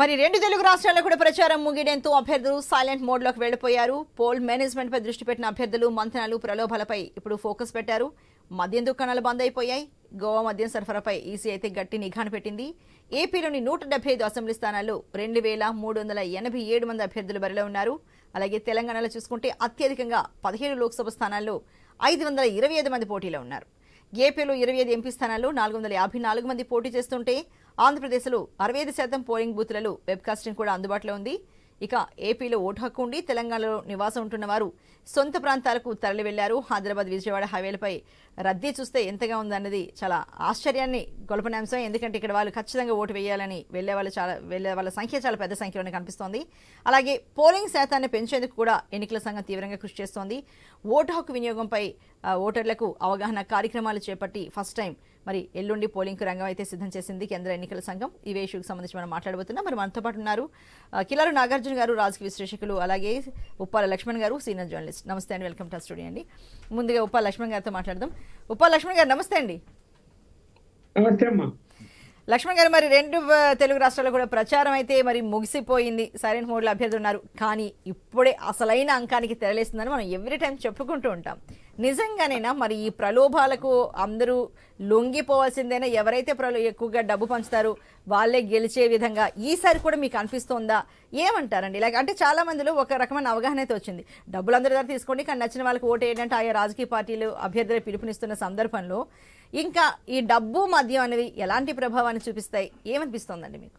మరి రెండు తెలుగు రాష్ట్రాల్లో కూడా ప్రచారం ముగియడంతో అభ్యర్థులు సైలెంట్ మోడ్ లోకి వెళ్లిపోయారు పోల్ మేనేజ్మెంట్ పై దృష్టి పెట్టిన అభ్యర్థులు మంత్రాలు ప్రలోభాలపై ఇప్పుడు ఫోకస్ పెట్టారు మద్యం దుకాణాలు బంద్ అయిపోయాయి గోవా మద్యం సరఫరాపై ఈసీ అయితే గట్టి నిఘాను పెట్టింది ఏపీలోని నూట డెబ్బై ఐదు అసెంబ్లీ స్థానాల్లో రెండు వేల మూడు వందల ఎనభై ఏడు మంది అభ్యర్థులు బరిలో ఉన్నారు అలాగే తెలంగాణలో చూసుకుంటే అత్యధికంగా పదిహేడు లోక్సభ స్థానాల్లో ఐదు వందల ఇరవై ఐదు మంది పోటీలో ఉన్నారు ఏపీలో ఇరవై ఐదు ఎంపీ స్థానాల్లో నాలుగు వందల యాభై నాలుగు మంది పోటీ చేస్తుంటే ఆంధ్రప్రదేశ్లో అరవై ఐదు శాతం పోలింగ్ బూత్లలో వెబ్కాస్టింగ్ కూడా అందుబాటులో ఉంది ఇక ఏపీలో ఓటు హక్కు ఉండి తెలంగాణలో నివాసం ఉంటున్న వారు సొంత ప్రాంతాలకు తరలి వెళ్లారు హైదరాబాద్ విజయవాడ హైవేలపై రద్దీ చూస్తే ఎంతగా ఉందన్నది చాలా ఆశ్చర్యాన్ని గొలపని అంశం ఎందుకంటే ఇక్కడ వాళ్ళు ఖచ్చితంగా ఓటు వేయాలని వెళ్లే వాళ్ళు చాలా వెళ్లే వాళ్ళ సంఖ్య చాలా పెద్ద సంఖ్యలోనే కనిపిస్తోంది అలాగే పోలింగ్ శాతాన్ని పెంచేందుకు కూడా ఎన్నికల సంఘం తీవ్రంగా కృషి చేస్తోంది ఓటు హక్కు వినియోగంపై ఆ, ఓటర్లకు అవగాహన కార్యక్రమాలు చేపట్టి ఫస్ట్ టైం మరి ఎల్లుండి పోలింగ్ రంగం అయితే సిద్ధం చేసింది కేంద్ర ఎన్నికల సంఘం ఈ ఇష్యూకి సంబంధించి మనం మాట్లాడబోతున్నాం మరి మనతో పాటు ఉన్నారు ఆ, కిలారు నాగార్జున గారు రాజకీయ విశ్లేషకులు అలాగే ఉప్పాల లక్ష్మణ్ గారు సీనియర్ జర్నలిస్ట్ నమస్తే అండి వెల్కమ్ టు స్టూడియో అండి ముందుగా ఉప్పాల లక్ష్మణ్ గారితో మాట్లాడదాం ఉప్పాల లక్ష్మణ్ గారు నమస్తే అండి నమస్తే అమ్మా లక్ష్మణ్ గారు మరి రెండు ఆ, తెలుగు రాష్ట్రాల్లో కూడా ప్రచారం అయితే మరి ముగిసిపోయింది సైలెంట్ మోడ్లో అభ్యర్థులు ఉన్నారు కానీ ఇప్పుడే అసలైన అంకానికి తెరలేస్తుందని మనం ఎవ్రీ టైం చెప్పుకుంటూ ఉంటాం నిజంగానేనా మరి ఈ ప్రలోభాలకు అందరూ లొంగిపోవాల్సిందేనా ఎవరైతే ప్రలో ఎక్కువగా డబ్బు పంచుతారో వాళ్ళే గెలిచే విధంగా ఈసారి కూడా మీకు అనిపిస్తోందా ఏమంటారండి ఇలాగ అంటే చాలా మందిలో ఒక రకమైన అవగాహన అయితే వచ్చింది డబ్బులు అందరి దగ్గర తీసుకోండి కానీ నచ్చిన వాళ్ళకి ఓటు ఏంటంటే ఆయా రాజకీయ పార్టీలు అభ్యర్థులు పిలుపునిస్తున్న సందర్భంలో ఇంకా ఈ డబ్బు మద్యం అనేవి ఎలాంటి ప్రభావాన్ని చూపిస్తాయి ఏమనిపిస్తోందండి మీకు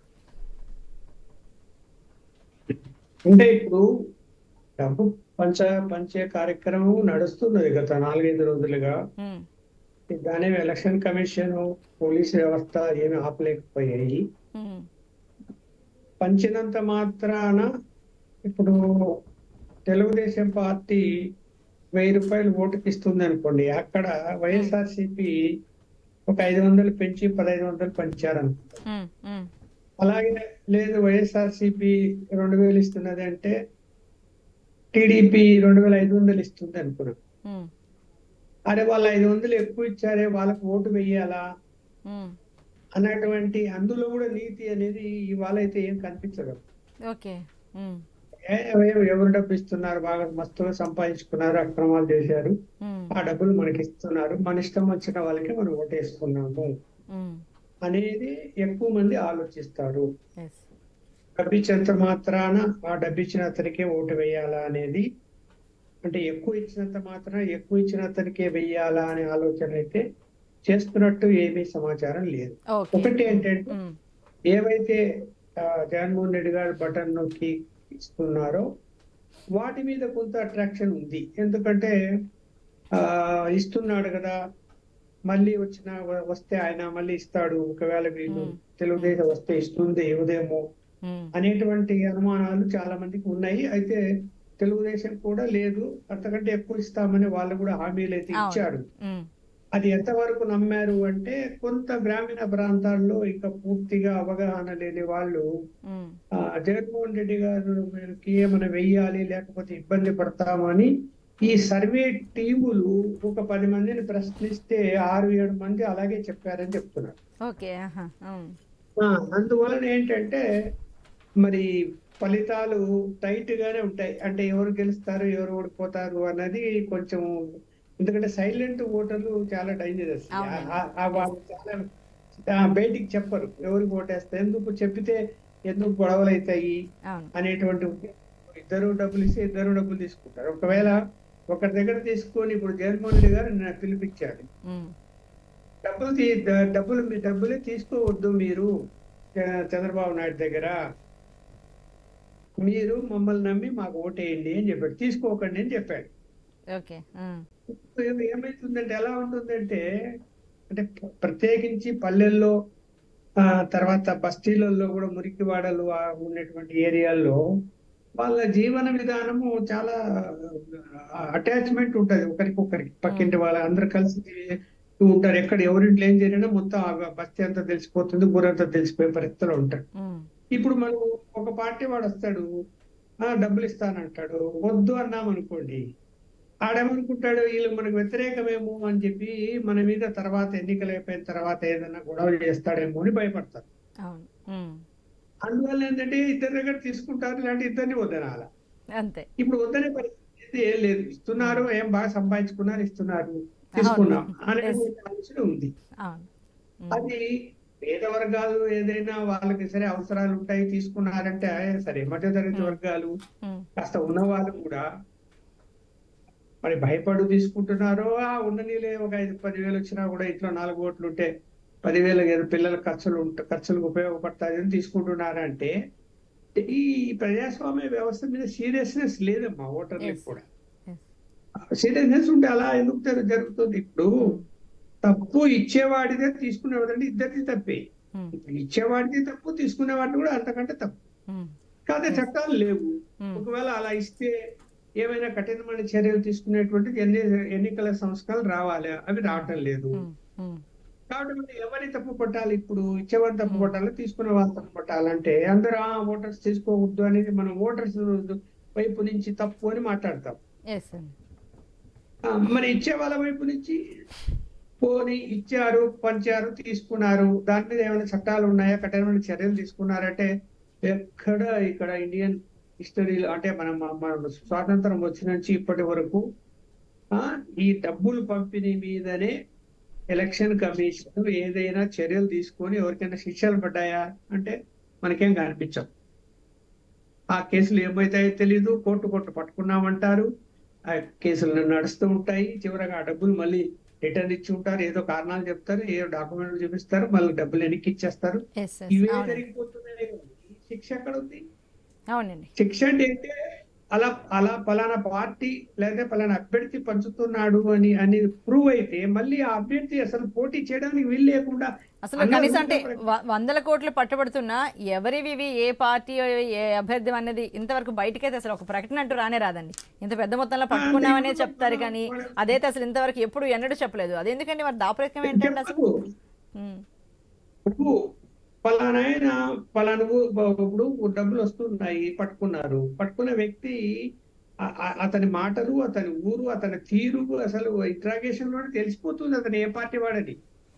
అంటే ఇప్పుడు డబ్బు పంచ పంచే కార్యక్రమం నడుస్తున్నది గత నాలుగైదు రోజులుగా ఉమ్, దాని ఎలక్షన్ కమిషన్ పోలీస్ వ్యవస్థ ఏమి ఆపలేకపోయాయి ఉమ్, పంచినంత మాత్రాన ఇప్పుడు తెలుగుదేశం పార్టీ వెయ్యి రూపాయలు ఓటుకి ఇస్తుంది అనుకోండి అక్కడ వైఎస్ఆర్సిపి ఒక ఐదు వందలు పెంచి పదహైదు వందలు పంచారనుకుంటా ఉమ్, ఉమ్, అలాగే లేదు వైఎస్ఆర్సిపి రెండు వేలు ఇస్తున్నది అంటే టీడీపీ రెండు వేల ఐదు వందలు ఇస్తుంది అనుకున్నాం ఉమ్, అరే వాళ్ళు ఐదు వందలు ఎక్కువ ఇచ్చారే వాళ్ళకు ఓటు వెయ్యాలా ఉమ్. అన్నటువంటి అందులో కూడా నీతి అనేది ఇవాళ అయితే ఏం కనిపించదు ఓకే ఉమ్, ఏ- ఎవ- ఎవరు డబ్బు ఇస్తున్నారు బాగా మస్తుగా సంపాదించుకున్నారు అక్రమాలు చేశారు ఉమ్, ఆ డబ్బులు మనకి ఇస్తున్నారు మన ఇష్టం వచ్చిన వాళ్ళకి మనం ఓటేసుకున్నాము ఉమ్, అనేది ఎక్కువ మంది ఆలోచిస్తారు yes. డబ్బు ఇచ్చినంత మాత్రాన ఆ డబ్బు ఇచ్చిన అతనికే ఓటు వేయాలా అనేది అంటే ఎక్కువ ఇచ్చినంత మాత్రాన ఎక్కువ ఇచ్చిన అతనికే వెయ్యాలా అనే ఆలోచన అయితే చేస్తున్నట్టు ఏమీ సమాచారం లేదు ఓకే ఒకటి ఏంటంటే ఉమ్, ఏవైతే ఆ, జగన్మోహన్ రెడ్డి గారు బటన్ నొక్కి ఇస్తున్నారో వాటి మీద కొంత అట్రాక్షన్ ఉంది ఎందుకంటే ఆ ఇస్తున్నాడు కదా మళ్ళీ వచ్చిన వస్తే ఆయన మళ్ళీ ఇస్తాడు ఒకవేళ వీళ్ళు Hmm. తెలుగుదేశం వస్తే ఇస్తుంది ఇవ్వదేమో ఉమ్, అనేటువంటి అనుమానాలు చాలా మందికి ఉన్నాయి అయితే తెలుగుదేశం కూడా లేదు అంతకంటే ఎక్కువ ఇస్తామని వాళ్ళు కూడా హామీలు అయితే అవును. ఇచ్చారు ఉమ్, అది ఎంతవరకు నమ్మారు అంటే కొంత గ్రామీణ ప్రాంతాల్లో ఇంకా పూర్తిగా అవగాహన లేని వాళ్ళు ఉమ్, ఆ, జగన్మోహన్ రెడ్డి గారికి ఏమైనా వెయ్యాలి లేకపోతే ఇబ్బంది పడతామని ఈ సర్వే టీములు ఒక పది మందిని ప్రశ్నిస్తే ఆరు ఏడు మంది అలాగే చెప్పారని చెప్తున్నారు ఓకే ఆహా, ఉమ్, ఆ, అందువలన ఏంటంటే మరి ఫలితాలు టైట్ గానే ఉంటాయి అంటే ఎవరు గెలుస్తారు ఎవరు ఓడిపోతారు అన్నది కొంచెం ఎందుకంటే సైలెంట్ ఓటర్లు చాలా డేంజరస్ అవునండి. వాళ్ళు చాలా ఆ, బయటికి చెప్పరు ఎవరికి ఓటేస్తారు ఎందుకు చెప్పితే ఎందుకు గొడవలు అవుతాయి అవును అనేటువంటి ఉద్దేశం. ఇద్దరు డబ్బులు ఇస్తే ఇద్దరు డబ్బులు తీసుకుంటారు ఒకవేళ ఒకరి దగ్గర తీసుకొని ఇప్పుడు జగన్మోహన్ రెడ్డి గారు నిన్న పిలిపించాడు ఉమ్, డబ్బులు తీ- డ- డబ్బులు మీ డబ్బులే తీసుకోవద్దు మీరు చ- చంద్రబాబు నాయుడు దగ్గర మీరు మమ్మల్ని నమ్మి మాకు ఓటేయండి అని చెప్పాడు తీసుకోకండి అని చెప్పాడు ఓకే ఉమ్, ఇప్పుడు ఏం- ఏమైతుందంటే ఎలా ఉంటుందంటే అంటే ప్ర- ప్రత్యేకించి పల్లెల్లో ఆ, తర్వాత బస్తీలలో కూడా మురికివాడలు ఆ ఉన్నటువంటి ఏరియాల్లో వాళ్ళ జీవన విధానము చాలా అటాచ్మెంట్ ఉంటది ఒకరికొకరికి పక్కింటి వాళ్ళ అందరు కలిసి ఉంటారు ఎక్కడ ఎవరింట్లో ఏం జరిగినా మొత్తం ఆ బస్తీ అంతా తెలిసిపోతుంది ఊరంతా తెలిసిపోయే పరిస్థితిలో ఉంటారు ఉమ్, ఇప్పుడు మనం ఒక పార్టీ వాడు వస్తాడు ఆ డబ్బులు ఇస్తానంటాడు వద్దు అన్నాం అనుకోండి ఆడేమనుకుంటాడు వీళ్ళు మనకు వ్యతిరేకమేమో అని చెప్పి మన మీద తర్వాత ఎన్నికలు అయిపోయిన తర్వాత ఏదైనా గొడవ చేస్తాడేమో అని భయపడతారు అవును ఉమ్, అందువల్ల ఏంటంటే ఇద్దరి దగ్గర తీసుకుంటారు ఇలాంటి ఇద్దరిని వద్దనాల అంతే ఇప్పుడు వద్దనే పరిస్థితి ఏం లేదు ఇస్తున్నారు ఏం బాగా సంపాదించుకున్నారు ఇస్తున్నారు తీసుకున్నాం అనేటువంటి ఆలోచన ఉంది అవును ఉమ్, అది పేద వర్గాలు ఏదైనా వాళ్ళకి సరే అవసరాలు ఉంటాయి తీసుకున్నారంటే సరే మధ్యతరగతి వర్గాలు ఉమ్, కాస్త ఉన్న వాళ్ళు కూడా మరి భయపడు తీసుకుంటున్నారో ఆ ఉండనీలే ఒక ఐదు పదివేలు వచ్చినా కూడా ఇంట్లో నాలుగు ఓట్లు ఉంటే పదివేల ఏదో పిల్లల ఖర్చులు ఉంట- ఖర్చులకు ఉపయోగపడతాయని తీసుకుంటున్నారంటే ఈ ప్రజాస్వామ్య వ్యవస్థ మీద సీరియస్నెస్ లేదమ్మా ఓటర్లకు Yes. కూడా yes. సీరియస్నెస్ ఉంటే అలా ఎందుకు జరు- జరుగుతుంది ఇప్పుడు తప్పు ఇచ్చేవాడిదే తీసుకునేవాడంటే ఇద్దరిది తప్పే ఉమ్, ఇప్పుడు ఇచ్చేవాడిది తప్పు తీసుకునేవాడిని కూడా అంతకంటే తప్పు ఉమ్, కాదే చట్టాలు లేవు ఉమ్, ఒకవేళ అలా ఇస్తే ఏమైనా కఠినమైన చర్యలు తీసుకునేటువంటిది ఎన్ని ఎన్నికల సంస్కరణలు రావాలి అవి రావటం లేదు ఉమ్, ఉమ్, కాబట్టి మరి ఎవరిని తప్పు పట్టాలి ఇప్పుడు ఇచ్చేవారిని తప్పు పట్టాలి తీసుకునే వాళ్ళని తప్పు పట్టాలంటే అందరూ ఆ ఓటర్స్ తీసుకోవద్దు అనేది మనం ఓటర్స్ వైపు నుంచి తప్పు అని మాట్లాడతాం yes అండి. ఆ, మరి ఇచ్చే వాళ్ళ వైపు నుంచి పోని ఇచ్చారు పంచారు తీసుకున్నారు దాని మీద ఏమైనా చట్టాలు ఉన్నాయా కఠినమైన చర్యలు తీసుకున్నారంటే ఎక్కడ ఇక్కడ ఇండియన్ హిస్టరీలో అంటే మనం మన స్వాతంత్రం వచ్చిన నుంచి ఇప్పటి వరకు ఆ ఈ డబ్బులు పంపిణీ మీదనే ఎలక్షన్ కమిషన్ ఏదైనా చర్యలు తీసుకొని ఎవరికైనా శిక్షలు పడ్డాయా అంటే మనకేం కనిపించవు ఆ కేసులు ఏమైతాయో తెలీదు కోర్టు కోర్టు పట్టుకున్నామంటారు ఆ కేసులు నడుస్తూ ఉంటాయి చివరగా ఆ డబ్బులు మళ్ళీ రిటర్న్ ఇచ్చి ఉంటారు ఏదో కారణాలు చెప్తారు ఏదో డాక్యుమెంట్లు చూపిస్తారు మళ్ళీ డబ్బులు వెనక్కి ఇచ్చేస్తారు yes yes ఇవే అవునండి జరిగిపోతున్నాయి కానీ శిక్ష ఎక్కడ ఉంది అవునండి శిక్ష అంటే ఏంటే అలా అలా పలానా పార్టీ లేదా పలానా అభ్యర్థి పంచుతున్నాడు అని అని ప్రూవ్ అయితే మళ్ళీ ఆ అభ్యర్థి అసలు పోటీ చేయడానికి వీలు లేకుండా అసలు అందరూ కనీసం అంటే కూడా వ- వందల కోట్లు పట్టుబడుతున్నా ఎవరివి ఇవి, ఏ పార్టీ ఏ అభ్యర్థి అనేది ఇంతవరకు బయటకైతే అసలు ఒక ప్రకటన అంటూ రానే రాదండి ఇంత పెద్ద మొత్తంలో పట్టుకున్నామనే చెప్తారు కానీ అదైతే అసలు ఇంతవరకు ఎప్పుడు ఎన్నడూ చెప్పలేదు అదెందుకండి మరి దాపరికం ఏంటండి అసలు చెప్పదు. ఉమ్, ఇప్పుడు పలానా ఆయన పలానా ఊ- ఇప్పుడు డబ్బులు వస్తున్నాయి పట్టుకున్నారు పట్టుకున్న వ్యక్తి ఆ- ఆ- అతని మాటలు అతని ఊరు అతని తీరు అసలు ఇంట్రాగేషన్ లోనే తెలిసిపోతుంది అతను ఏ పార్టీ వాడని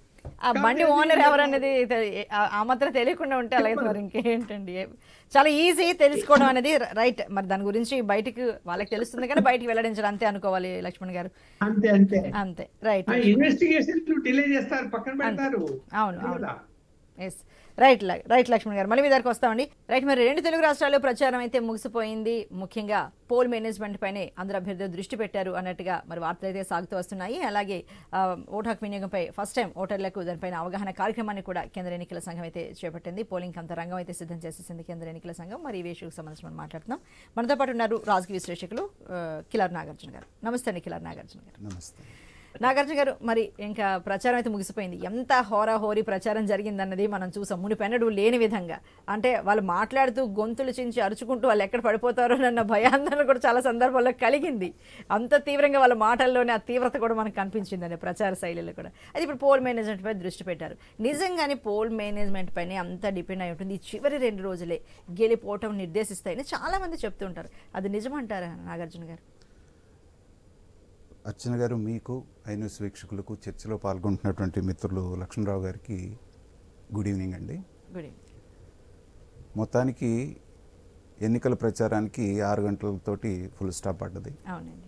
ఆ బండి ఓనర్ ఎవరు అనేది తె- ఆ- ఆ మాత్రం తెలియకుండా ఉంటే అలాగే మరి ఇంకేంటండి చాలా ఈజీ తెలుసుకోవడం అనేది రైట్ మరి దాని గురించి బయటికి వాళ్ళకి తెలుస్తుంది కానీ బయటికి వెల్లడించడం అంతే అనుకోవాలి లక్ష్మణ్ గారు అంతే అంతే అంతే రైట్ ఆ ఇన్వెస్టిగేషన్ డిలే చేస్తారు పక్కన పెడతారు అవును అవును కదా? ఎస్ రైట్ ల- రైట్ లక్ష్మణ్ గారు మళ్ళీ మీ దగ్గరకు వస్తామండి రైట్ మరి రెండు తెలుగు రాష్ట్రాల్లో ప్రచారం అయితే ముగిసిపోయింది ముఖ్యంగా పోల్ మేనేజ్మెంట్ పైనే అందరు అభ్యర్థులు దృష్టి పెట్టారు అన్నట్టుగా మరి వార్తలు అయితే సాగుతూ వస్తున్నాయి అలాగే ఆ, ఓటు హక్కు వినియోగంపై ఫస్ట్ టైం ఓటర్లకు దానిపైన అవగాహన కార్యక్రమాన్ని కూడా కేంద్ర ఎన్నికల సంఘం అయితే చేపట్టింది పోలింగ్ అంత రంగం అయితే సిద్ధం చేసేసింది కేంద్ర ఎన్నికల సంఘం మరి ఈ విషయంకి సంబంధించి మనం మాట్లాడుతున్నాం మనతో పాటు ఉన్నారు రాజకీయ విశ్లేషకులు ఆ, కిలార్ నాగార్జున గారు నమస్తే అండి కిలార్ నాగార్జున గారు నమస్తే నాగార్జున గారు మరి ఇంకా ప్రచారం అయితే ముగిసిపోయింది ఎంత హోరాహోరీ ప్రచారం జరిగిందన్నది మనం చూసాం మునిపెన్నడు లేని విధంగా అంటే వాళ్ళు మాట్లాడుతూ గొంతులు చించి అరుచుకుంటూ వాళ్ళు ఎక్కడ పడిపోతారో అన్న భయాందోళన కూడా చాలా సందర్భాల్లో కలిగింది అంత తీవ్రంగా వాళ్ళ మాటల్లోనే ఆ తీవ్రత కూడా మనకు కనిపించిందండి ప్రచార శైలిలో కూడా అది ఇప్పుడు పోల్ మేనేజ్మెంట్ పై దృష్టి పెట్టారు నిజంగానే పోల్ మేనేజ్మెంట్ పైనే అంత డిపెండ్ అయి ఉంటుంది ఈ చివరి రెండు రోజులే గెలిపోవటం నిర్దేశిస్తాయని చాలా మంది చెప్తుంటారు అది నిజమంటారా నాగార్జున గారు అర్చన గారు మీకు ఐన్యూస్ వీక్షకులకు చర్చలో పాల్గొంటున్నటువంటి మిత్రులు లక్ష్మణరావు గారికి గుడ్ ఈవినింగ్ అండి గుడ్ ఈవినింగ్ మొత్తానికి ఎన్నికల ప్రచారానికి ఆరు గంటలతోటి ఫుల్ స్టాప్ పడ్డది అవునండి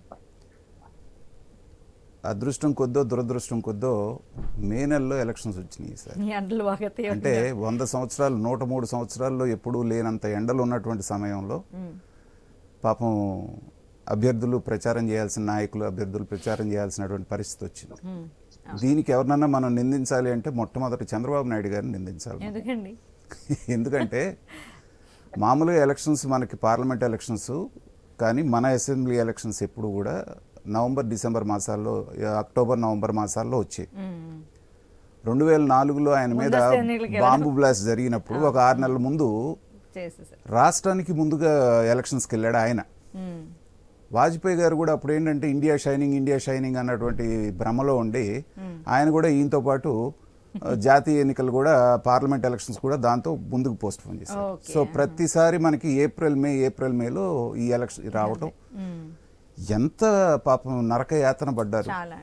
అదృష్టం కొద్దో దురదృష్టం కొద్దో మే నెలలో ఎలక్షన్స్ వచ్చినాయి సార్ మీ అంటలు బాగా తీవ్రంగా అంటే వంద సంవత్సరాలు నూట మూడు సంవత్సరాల్లో ఎప్పుడూ లేనంత ఎండలు ఉన్నటువంటి సమయంలో ఉమ్. పాపం అభ్యర్థులు ప్రచారం చేయాల్సిన నాయకులు అభ్యర్థులు ప్రచారం చేయాల్సినటువంటి పరిస్థితి వచ్చింది ఉమ్. దీనికి ఎవరినన్నా మనం నిందించాలి అంటే మొట్టమొదటి చంద్రబాబు నాయుడు గారిని నిందించాలి మనం. ఎందుకండి ఎందుకంటే మామూలుగా ఎలక్షన్స్ మనకి పార్లమెంట్ ఎలక్షన్స్ కానీ మన అసెంబ్లీ ఎలక్షన్స్ ఎప్పుడు కూడా నవంబర్ డిసెంబర్ మాసాల్లో అక్టోబర్ నవంబర్ మాసాల్లో వచ్చాయి ఉమ్. రెండు వేల నాలుగులో ఆయన మీద ముందస్తు ఎన్నికలకి వెళ్ళడం. బాంబు బ్లాస్ట్ జరిగినప్పుడు ఒక ఆరు నెలల ముందు చేసేసారు రాష్ట్రానికి ముందుగా ఎలక్షన్స్కి వెళ్ళాడు ఆయన ఉమ్. వాజ్పేయి గారు కూడా అప్పుడు ఏంటంటే ఇండియా షైనింగ్ ఇండియా షైనింగ్ అన్నటువంటి భ్రమలో ఉండి ఆయన కూడా ఈయనతో పాటు ఆ, జాతీయ ఎన్నికలు కూడా పార్లమెంట్ ఎలక్షన్స్ కూడా దాంతో ముందుకు పోస్ట్ పోన్ చేశారు Okay. సో ప్రతిసారి మనకి ఏప్రిల్ మే ఏప్రిల్ మేలో ఈ ఎలక్షన్ రావటం ఉమ్. ఎంత పాపం నరక యాతన పడ్డారు చాలా అండి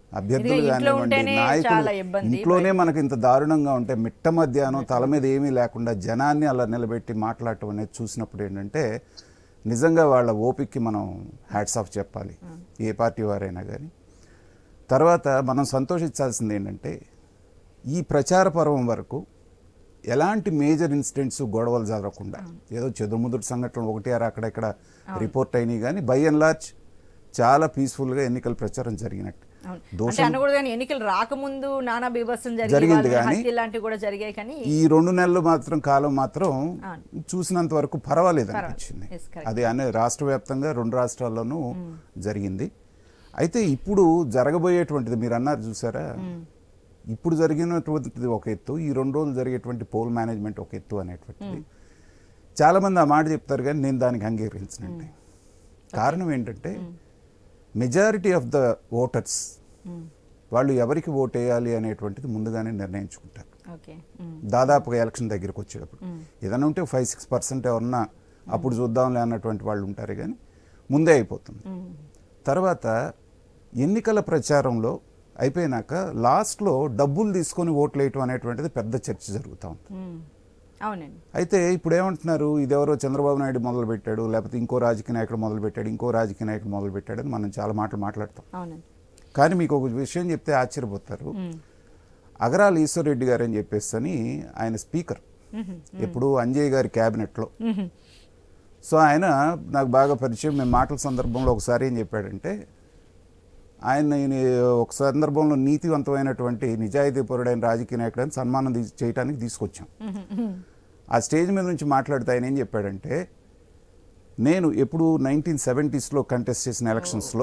అభ్యర్థులు ఇదిగో ఇంట్లో కానివ్వండి ఉంటేనే నాయకులు చాలా ఇబ్బంది. ఇంట్లోనే మనకి ఇంత దారుణంగా ఉంటే మిట్ట మధ్యాహ్నం తల మీద ఏమీ లేకుండా జనాన్ని అలా నిలబెట్టి మాట్లాడటం అనేది చూసినప్పుడు ఏంటంటే నిజంగా వాళ్ళ ఓపిక్కి మనం హ్యాట్స్ ఆఫ్ చెప్పాలి ఏ పార్టీ వారైనా కానీ తర్వాత మనం సంతోషించాల్సింది ఏంటంటే ఈ ప్రచార పర్వం వరకు ఎలాంటి మేజర్ ఇన్సిడెంట్స్ గొడవలు జరగకుండా ఏదో చెదురుముదురు సంఘటనలు ఒకటి ఆరు అక్కడెక్కడ రిపోర్ట్ అయినాయి కానీ బై అండ్ లార్జ్ చాలా పీస్ఫుల్గా ఎన్నికల ప్రచారం జరిగినట్టు అవును. అంటే దోషం అనకూడదు కానీ ఎన్నికలు రాకముందు నానా బీభత్సం జరిగి జరిగింది వాళ్ళ కానీ హత్యలు లాంటివి కూడా జరిగాయి కానీ ఈ రెండు నెలలు మాత్రం కాలం మాత్రం అవును. చూసినంత వరకు పర్వాలేదు పర్వాలేదు. అనిపించింది Yes, correct. అది అనే రాష్ట్ర వ్యాప్తంగా రెండు రాష్ట్రాల్లోనూ జరిగింది అయితే ఇప్పుడు జరగబోయేటువంటిది మీరు అన్నారు చూసారా ఇప్పుడు జరిగినటువంటిది ఒక ఎత్తు ఈ రెండు రోజులు జరిగేటువంటి పోల్ మేనేజ్మెంట్ ఒక ఎత్తు అనేటువంటిది చాలా మంది ఆ మాట చెప్తారు కానీ నేను దానికి అంగీకరించినండి కారణం ఏంటంటే మెజారిటీ ఆఫ్ ద ఓటర్స్ వాళ్ళు ఎవరికి ఓట్ వేయాలి అనేటువంటిది ముందుగానే నిర్ణయించుకుంటారు ఓకే ఉమ్. దాదాపుగా ఎలక్షన్ దగ్గరికి వచ్చేటప్పుడు ఏదైనా ఉంటే ఫైవ్ సిక్స్ పర్సెంట్ ఎవరన్నా అప్పుడు చూద్దాంలే అన్నటువంటి వాళ్ళు ఉంటారు కానీ ముందే అయిపోతుంది తర్వాత ఎన్నికల ప్రచారంలో అయిపోయినాక లాస్ట్లో డబ్బులు తీసుకొని ఓట్లు వేయటం అనేటువంటిది పెద్ద చర్చ జరుగుతూ ఉంది ఉమ్. అవునండి అయితే ఇప్పుడు ఏమంటున్నారు ఇదెవరో చంద్రబాబు నాయుడు మొదలు పెట్టాడు లేకపోతే ఇంకో రాజకీయ నాయకుడు మొదలు పెట్టాడు ఇంకో రాజకీయ నాయకుడు మొదలు పెట్టాడు అని మనం చాలా మాటలు మాట్లాడతాం అవునండి కానీ మీకు ఒక విషయం చెప్తే ఆశ్చర్యపోతారు అగరాల ఈశ్వరరెడ్డి గారు అని చెప్పేసి అని ఆయన స్పీకర్ ఎప్పుడు అంజయ్ గారి క్యాబినెట్లో సో ఆయన నాకు బాగా పరిచయం మేము మాటల సందర్భంలో ఒకసారి ఏం చెప్పాడంటే ఆయన ఈయన ఒక సందర్భంలో నీతివంతమైనటువంటి నిజాయితీపరుడైన రాజకీయ నాయకుడు అని సన్మానం తీ- చేయడానికి తీసుకొచ్చాం ఆ స్టేజ్ మీద నుంచి మాట్లాడితే ఆయన ఏం చెప్పాడంటే నేను ఎప్పుడు నైన్టీన్ సెవెంటీస్లో కంటెస్ట్ చేసిన ఎలక్షన్స్లో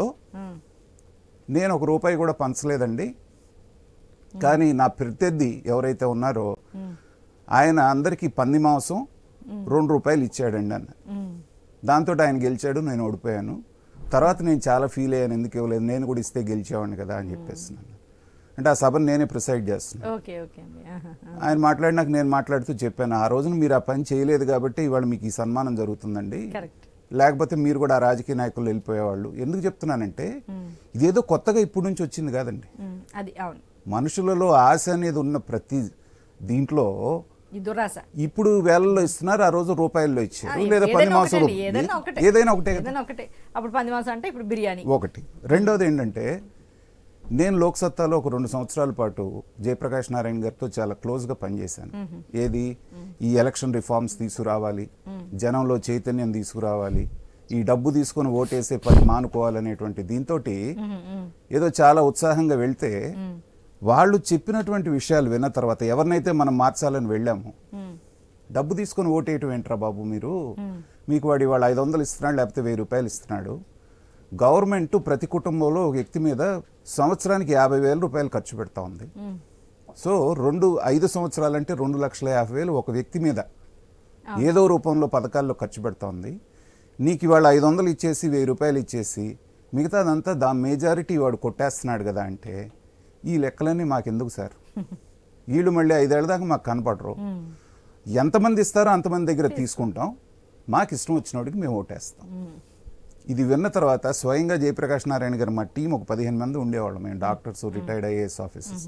నేను ఒక రూపాయి కూడా పంచలేదండి కానీ నా ప్రత్యర్థి ఎవరైతే ఉన్నారో ఆయన అందరికీ పంది మాంసం రెండు రూపాయలు ఇచ్చాడండి అన్న దాంతో ఆయన గెలిచాడు నేను ఓడిపోయాను తర్వాత నేను చాలా ఫీల్ అయ్యాను ఎందుకు ఇవ్వలేదు నేను కూడా ఇస్తే గెలిచేవాడిని కదా అని చెప్పేస్తున్నాను అంటే ఆ సభను నేనే ప్రిసైడ్ చేస్తున్నాను ఓకే ఓకే అండి ఆహా, ఆహా. ఆయన మాట్లాడినాక నేను మాట్లాడుతూ చెప్పాను ఆ రోజున మీరు ఆ పని చేయలేదు కాబట్టి ఇవాళ మీకు ఈ సన్మానం జరుగుతుందండి కరెక్ట్ లేకపోతే మీరు కూడా ఆ రాజకీయ నాయకులు వెళ్ళిపోయేవాళ్ళు ఎందుకు చెప్తున్నానంటే ఇదేదో కొత్తగా ఇప్పుడు నుంచి వచ్చింది కాదండి ఉమ్, అది అవును మనుషులలో ఆశ అనేది ఉన్న ప్రతి దీంట్లో ఈ దురాశ ఇప్పుడు వేలలో ఇస్తున్నారు ఆ రోజు రూపాయల్లో ఆ, ఇచ్చారు లేదా పది ఏదైనా మాసం ఒకటే అండి, ఏదైనా ఒకటే ఏదైనా ఒకటే కదా ఏదైనా ఒకటే అప్పుడు పంది మాసం అంటే ఇప్పుడు బిర్యానీ ఒకటి రెండోది ఏంటంటే నేను లోక్సత్తాలో ఒక రెండు సంవత్సరాల పాటు జయప్రకాష్ నారాయణ గారితో చాలా క్లోజ్గా పనిచేశాను ఏది ఈ ఎలక్షన్ రిఫార్మ్స్ తీసుకురావాలి జనంలో చైతన్యం తీసుకురావాలి ఈ డబ్బు తీసుకొని ఓటేసే పని మానుకోవాలనేటువంటి దీంతో ఏదో చాలా ఉత్సాహంగా వెళ్తే వాళ్ళు చెప్పినటువంటి విషయాలు విన్న తర్వాత ఎవరినైతే మనం మార్చాలని వెళ్ళామో డబ్బు తీసుకొని ఓటేయటం ఏంట్రా బాబు మీరు మీకు వాడు ఇవాళ ఐదు వందలు ఇస్తున్నాడు లేకపోతే వెయ్యి రూపాయలు ఇస్తున్నాడు గవర్నమెంట్ ప్రతి కుటుంబంలో ఒక వ్యక్తి మీద సంవత్సరానికి యాభై వేల రూపాయలు ఖర్చు పెడతా ఉంది సో రెండు ఐదు సంవత్సరాలంటే రెండు లక్షల యాభై వేలు ఒక వ్యక్తి మీద ఏదో రూపంలో పథకాల్లో ఖర్చు పెడతా ఉంది నీకు ఇవాళ ఐదు వందలు ఇచ్చేసి వెయ్యి రూపాయలు ఇచ్చేసి మిగతాదంతా దా మెజారిటీ వాడు కొట్టేస్తున్నాడు కదా అంటే ఈ లెక్కలన్నీ మాకెందుకు సార్ వీళ్ళు మళ్ళీ ఐదేళ్ల దాకా మాకు కనపడరు ఎంతమంది ఇస్తారో అంతమంది దగ్గర తీసుకుంటాం మాకు ఇష్టం వచ్చినోడికి మేము ఓటేస్తాం ఇది విన్న తర్వాత స్వయంగా జయప్రకాష్ నారాయణ గారు మా టీం ఒక పదిహేను మంది ఉండేవాళ్ళం మేము డాక్టర్స్ రిటైర్డ్ ఐఏఎస్ ఆఫీసర్స్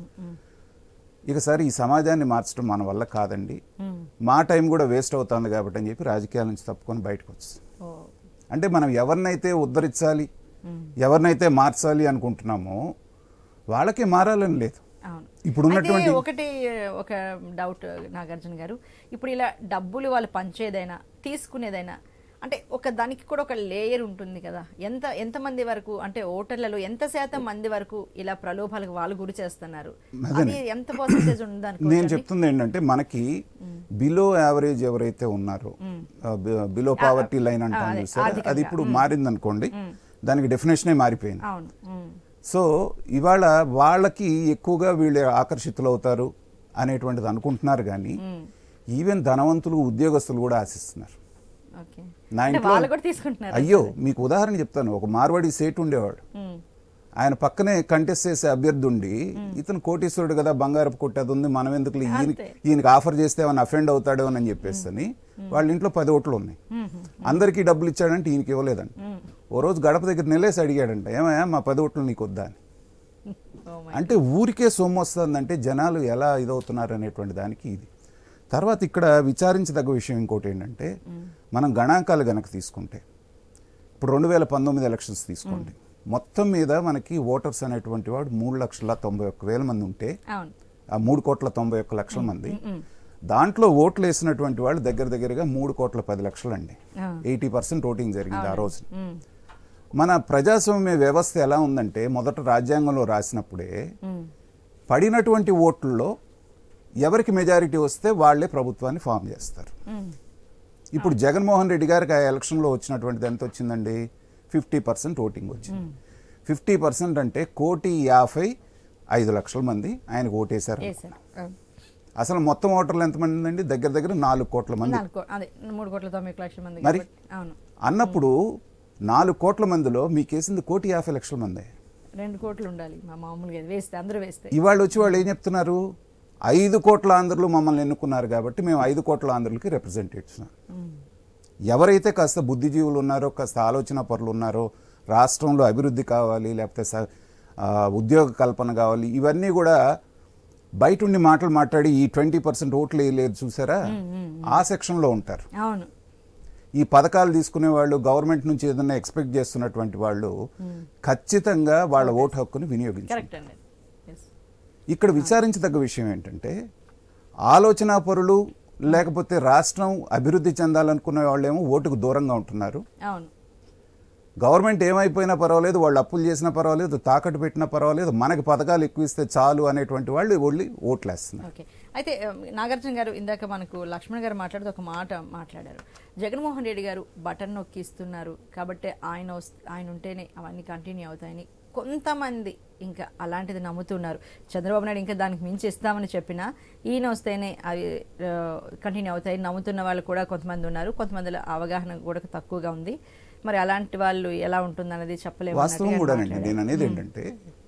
ఇక సార్ ఈ సమాజాన్ని మార్చడం మన వల్ల కాదండి మా టైం కూడా వేస్ట్ అవుతుంది కాబట్టి అని చెప్పి రాజకీయాల నుంచి తప్పుకొని బయటకు వచ్చి ఓ అంటే మనం ఎవరినైతే ఉద్ధరించాలి ఎవరినైతే మార్చాలి అనుకుంటున్నామో వాళ్ళకే మారాలని లేదు అవును ఇప్పుడు ఉన్నటువంటి అయితే ఒకటి ఒక డౌట్ నాగార్జున గారు ఇప్పుడు ఇలా డబ్బులు వాళ్ళు పంచేదైనా తీసుకునేదైనా అంటే ఒక దానికి కూడా ఒక లేయర్ ఉంటుంది కదా ఎంత ఎంత మంది వరకు అంటే ఓటర్లలో ఎంత శాతం మంది వరకు ఇలా ప్రలోభాలకు వాళ్ళు గురి చేస్తున్నారు అది ఎంత పర్సెంటేజ్ నేను ఉందనుకో చెప్తుంది ఏంటంటే మనకి బిలో యావరేజ్ ఎవరైతే ఉన్నారో బిలో పావర్టీ లైన్ అంటాం అదే, చూసారా ఆర్థికంగా. అది ఇప్పుడు మారింది అనుకోండి దానికి డెఫినేషనే మారిపోయింది అవును ఉమ్, సో ఇవాళ వాళ్ళకి ఎక్కువగా వీళ్ళు ఆకర్షితులు అవుతారు అనేటువంటిది అనుకుంటున్నారు కానీ ఈవెన్ ధనవంతులు ఉద్యోగస్తులు కూడా ఆశిస్తున్నారు ఓకే నా అంటే ఇంట్లో వాళ్ళు కూడా తీసుకుంటున్నారు అయ్యో మీకు ఉదాహరణ చెప్తాను ఒక మార్వాడి సేట్ ఉండేవాడు ఉమ్, ఆయన పక్కనే కంటెస్ట్ చేసే అభ్యర్థి ఉండి ఇతను కోటీశ్వరుడు కదా బంగారపు కొట్టేది ఉంది మనం ఎందుకు ఈయన అంతే. ఈయనకి ఆఫర్ చేస్తే ఏమైనా అఫెండ్ అవుతాడో అని చెప్పేసి అని వాళ్ళ ఇంట్లో పది ఓట్లు ఉన్నాయి అందరికీ డబ్బులు ఇచ్చాడంటే ఈయనకి ఇవ్వలేదంట ఓ రోజు గడప దగ్గర నిలేసి అడిగాడంట ఏమయ్యా మా పది ఓట్లు నీకు వద్దా అని Oh my అంటే ఊరికే సొమ్ము వస్తుందంటే జనాలు ఎలా ఇదవుతున్నారు అనేటువంటి దానికి ఇది తర్వాత ఇక్కడ విచారించదగ్గ విషయం ఇంకోటి ఏంటంటే మనం గణాంకాలు గనక తీసుకుంటే ఇప్పుడు రెండు వేల పంతొమ్మిది ఎలక్షన్స్ తీసుకోండి మొత్తం మీద మనకి ఓటర్స్ అనేటువంటి వాడు మూడు లక్షల తొంభై ఒక్క వేల మంది ఉంటే అవును ఆ మూడు కోట్ల తొంభై ఒక్క లక్షల మంది దాంట్లో ఓట్లు వేసినటువంటి వాళ్ళు దగ్గర దగ్గరగా మూడు కోట్ల పది లక్షలు అండి ఆ. ఎయిటీ పర్సెంట్ ఓటింగ్ జరిగింది ఆ రోజు ఉమ్, మన ప్రజాస్వామ్య వ్యవస్థ ఎలా ఉందంటే మొదట రాజ్యాంగంలో రాసినప్పుడే ఉమ్, పడినటువంటి ఓట్లలో ఎవరికి మెజారిటీ వస్తే వాళ్ళే ప్రభుత్వాన్ని ఫామ్ చేస్తారు ఉమ్. ఇప్పుడు జగన్మోహన్ రెడ్డి గారికి ఆ ఎలక్షన్లో వచ్చినటువంటిది ఎంత వచ్చిందండి ఫిఫ్టీ పర్సెంట్ ఓటింగ్ వచ్చింది ఫిఫ్టీ పర్సెంట్ అంటే కోటి యాభై ఐదు లక్షల మంది ఆయనకు ఓటేశారు వేశారు అవును. అసలు మొత్తం ఓటర్లు ఎంతమంది అండి దగ్గర దగ్గర నాలుగు కోట్ల మంది నాలుగు కో- అదే మూడు కోట్ల తొమ్మిది లక్షల మంది మరి? కాబట్టి, అవును అన్నప్పుడు నాలుగు కోట్ల మందిలో మీకేసింది కోటి యాభై లక్షల మంది రెండు కోట్లు ఉండాలి మా మామూలుగా ఇది వేస్తే అందరూ వేస్తే ఇవాళ వచ్చి వాళ్ళు ఏం చెప్తున్నారు ఐదు కోట్ల ఆంధ్రులు మమ్మల్ని ఎన్నుకున్నారు కాబట్టి మేము ఐదు కోట్ల ఆంధ్రులకి రిప్రజెంటేటివ్స్ ఎవరైతే కాస్త బుద్ధిజీవులు ఉన్నారో కాస్త ఆలోచన పరులు ఉన్నారో రాష్ట్రంలో అభివృద్ధి కావాలి లేకపోతే స- ఆ, ఉద్యోగ కల్పన కావాలి ఇవన్నీ కూడా బయట ఉండి మాటలు మాట్లాడి ఈ ట్వంటీ పర్సెంట్ ఓట్లు వేయలేదు చూసారా ఆ సెక్షన్లో ఉంటారు అవును ఈ పథకాలు తీసుకునే వాళ్ళు గవర్నమెంట్ నుంచి ఏదైనా ఎక్స్పెక్ట్ చేస్తున్నటువంటి వాళ్ళు ఖచ్చితంగా వాళ్ళ ఓటు హక్కుని వినియోగించారు కరెక్ట్ అండి ఎస్ ఇక్కడ విచారించదగ్గ విషయం ఏంటంటే ఆలోచనా పరులు లేకపోతే రాష్ట్రం అభివృద్ధి చెందాలనుకునే వాళ్ళేమో ఓటుకు దూరంగా ఉంటున్నారు అవును గవర్నమెంట్ ఏమైపోయినా పర్వాలేదు వాళ్ళు అప్పులు చేసినా పర్వాలేదు తాకట్టు పెట్టినా పర్వాలేదు మనకి పథకాలు ఎక్కువ ఇస్తే చాలు అనేటువంటి వాళ్ళు ఒళ్ళి ఓట్లేస్తున్నారు ఓకే అయితే ఆ, నాగార్జున గారు ఇందాక మనకు లక్ష్మణ్ గారు మాట్లాడుతూ ఒక మాట మాట్లాడారు జగన్మోహన్ రెడ్డి గారు బటన్ నొక్కిస్తున్నారు కాబట్టి ఆయన వస్- ఆయన ఉంటేనే అవన్నీ కంటిన్యూ అవుతాయని కొంతమంది ఇంకా అలాంటిది నమ్ముతున్నారు చంద్రబాబు నాయుడు ఇంకా దానికి మించి ఇస్తామని చెప్పినా ఈయన వస్తేనే అవి కంటిన్యూ అవుతాయి నమ్ముతున్న వాళ్ళు కూడా కొంతమంది ఉన్నారు కొంతమందిలో అవగాహన కూడా తక్కువగా ఉంది మరి అలాంటి వాళ్ళు ఎలా ఉంటుందన్నది చెప్పలేము వాస్తవం అన్నట్టుగా కూడానండి మాట్లాడారు. నేను అనేది ఏంటంటే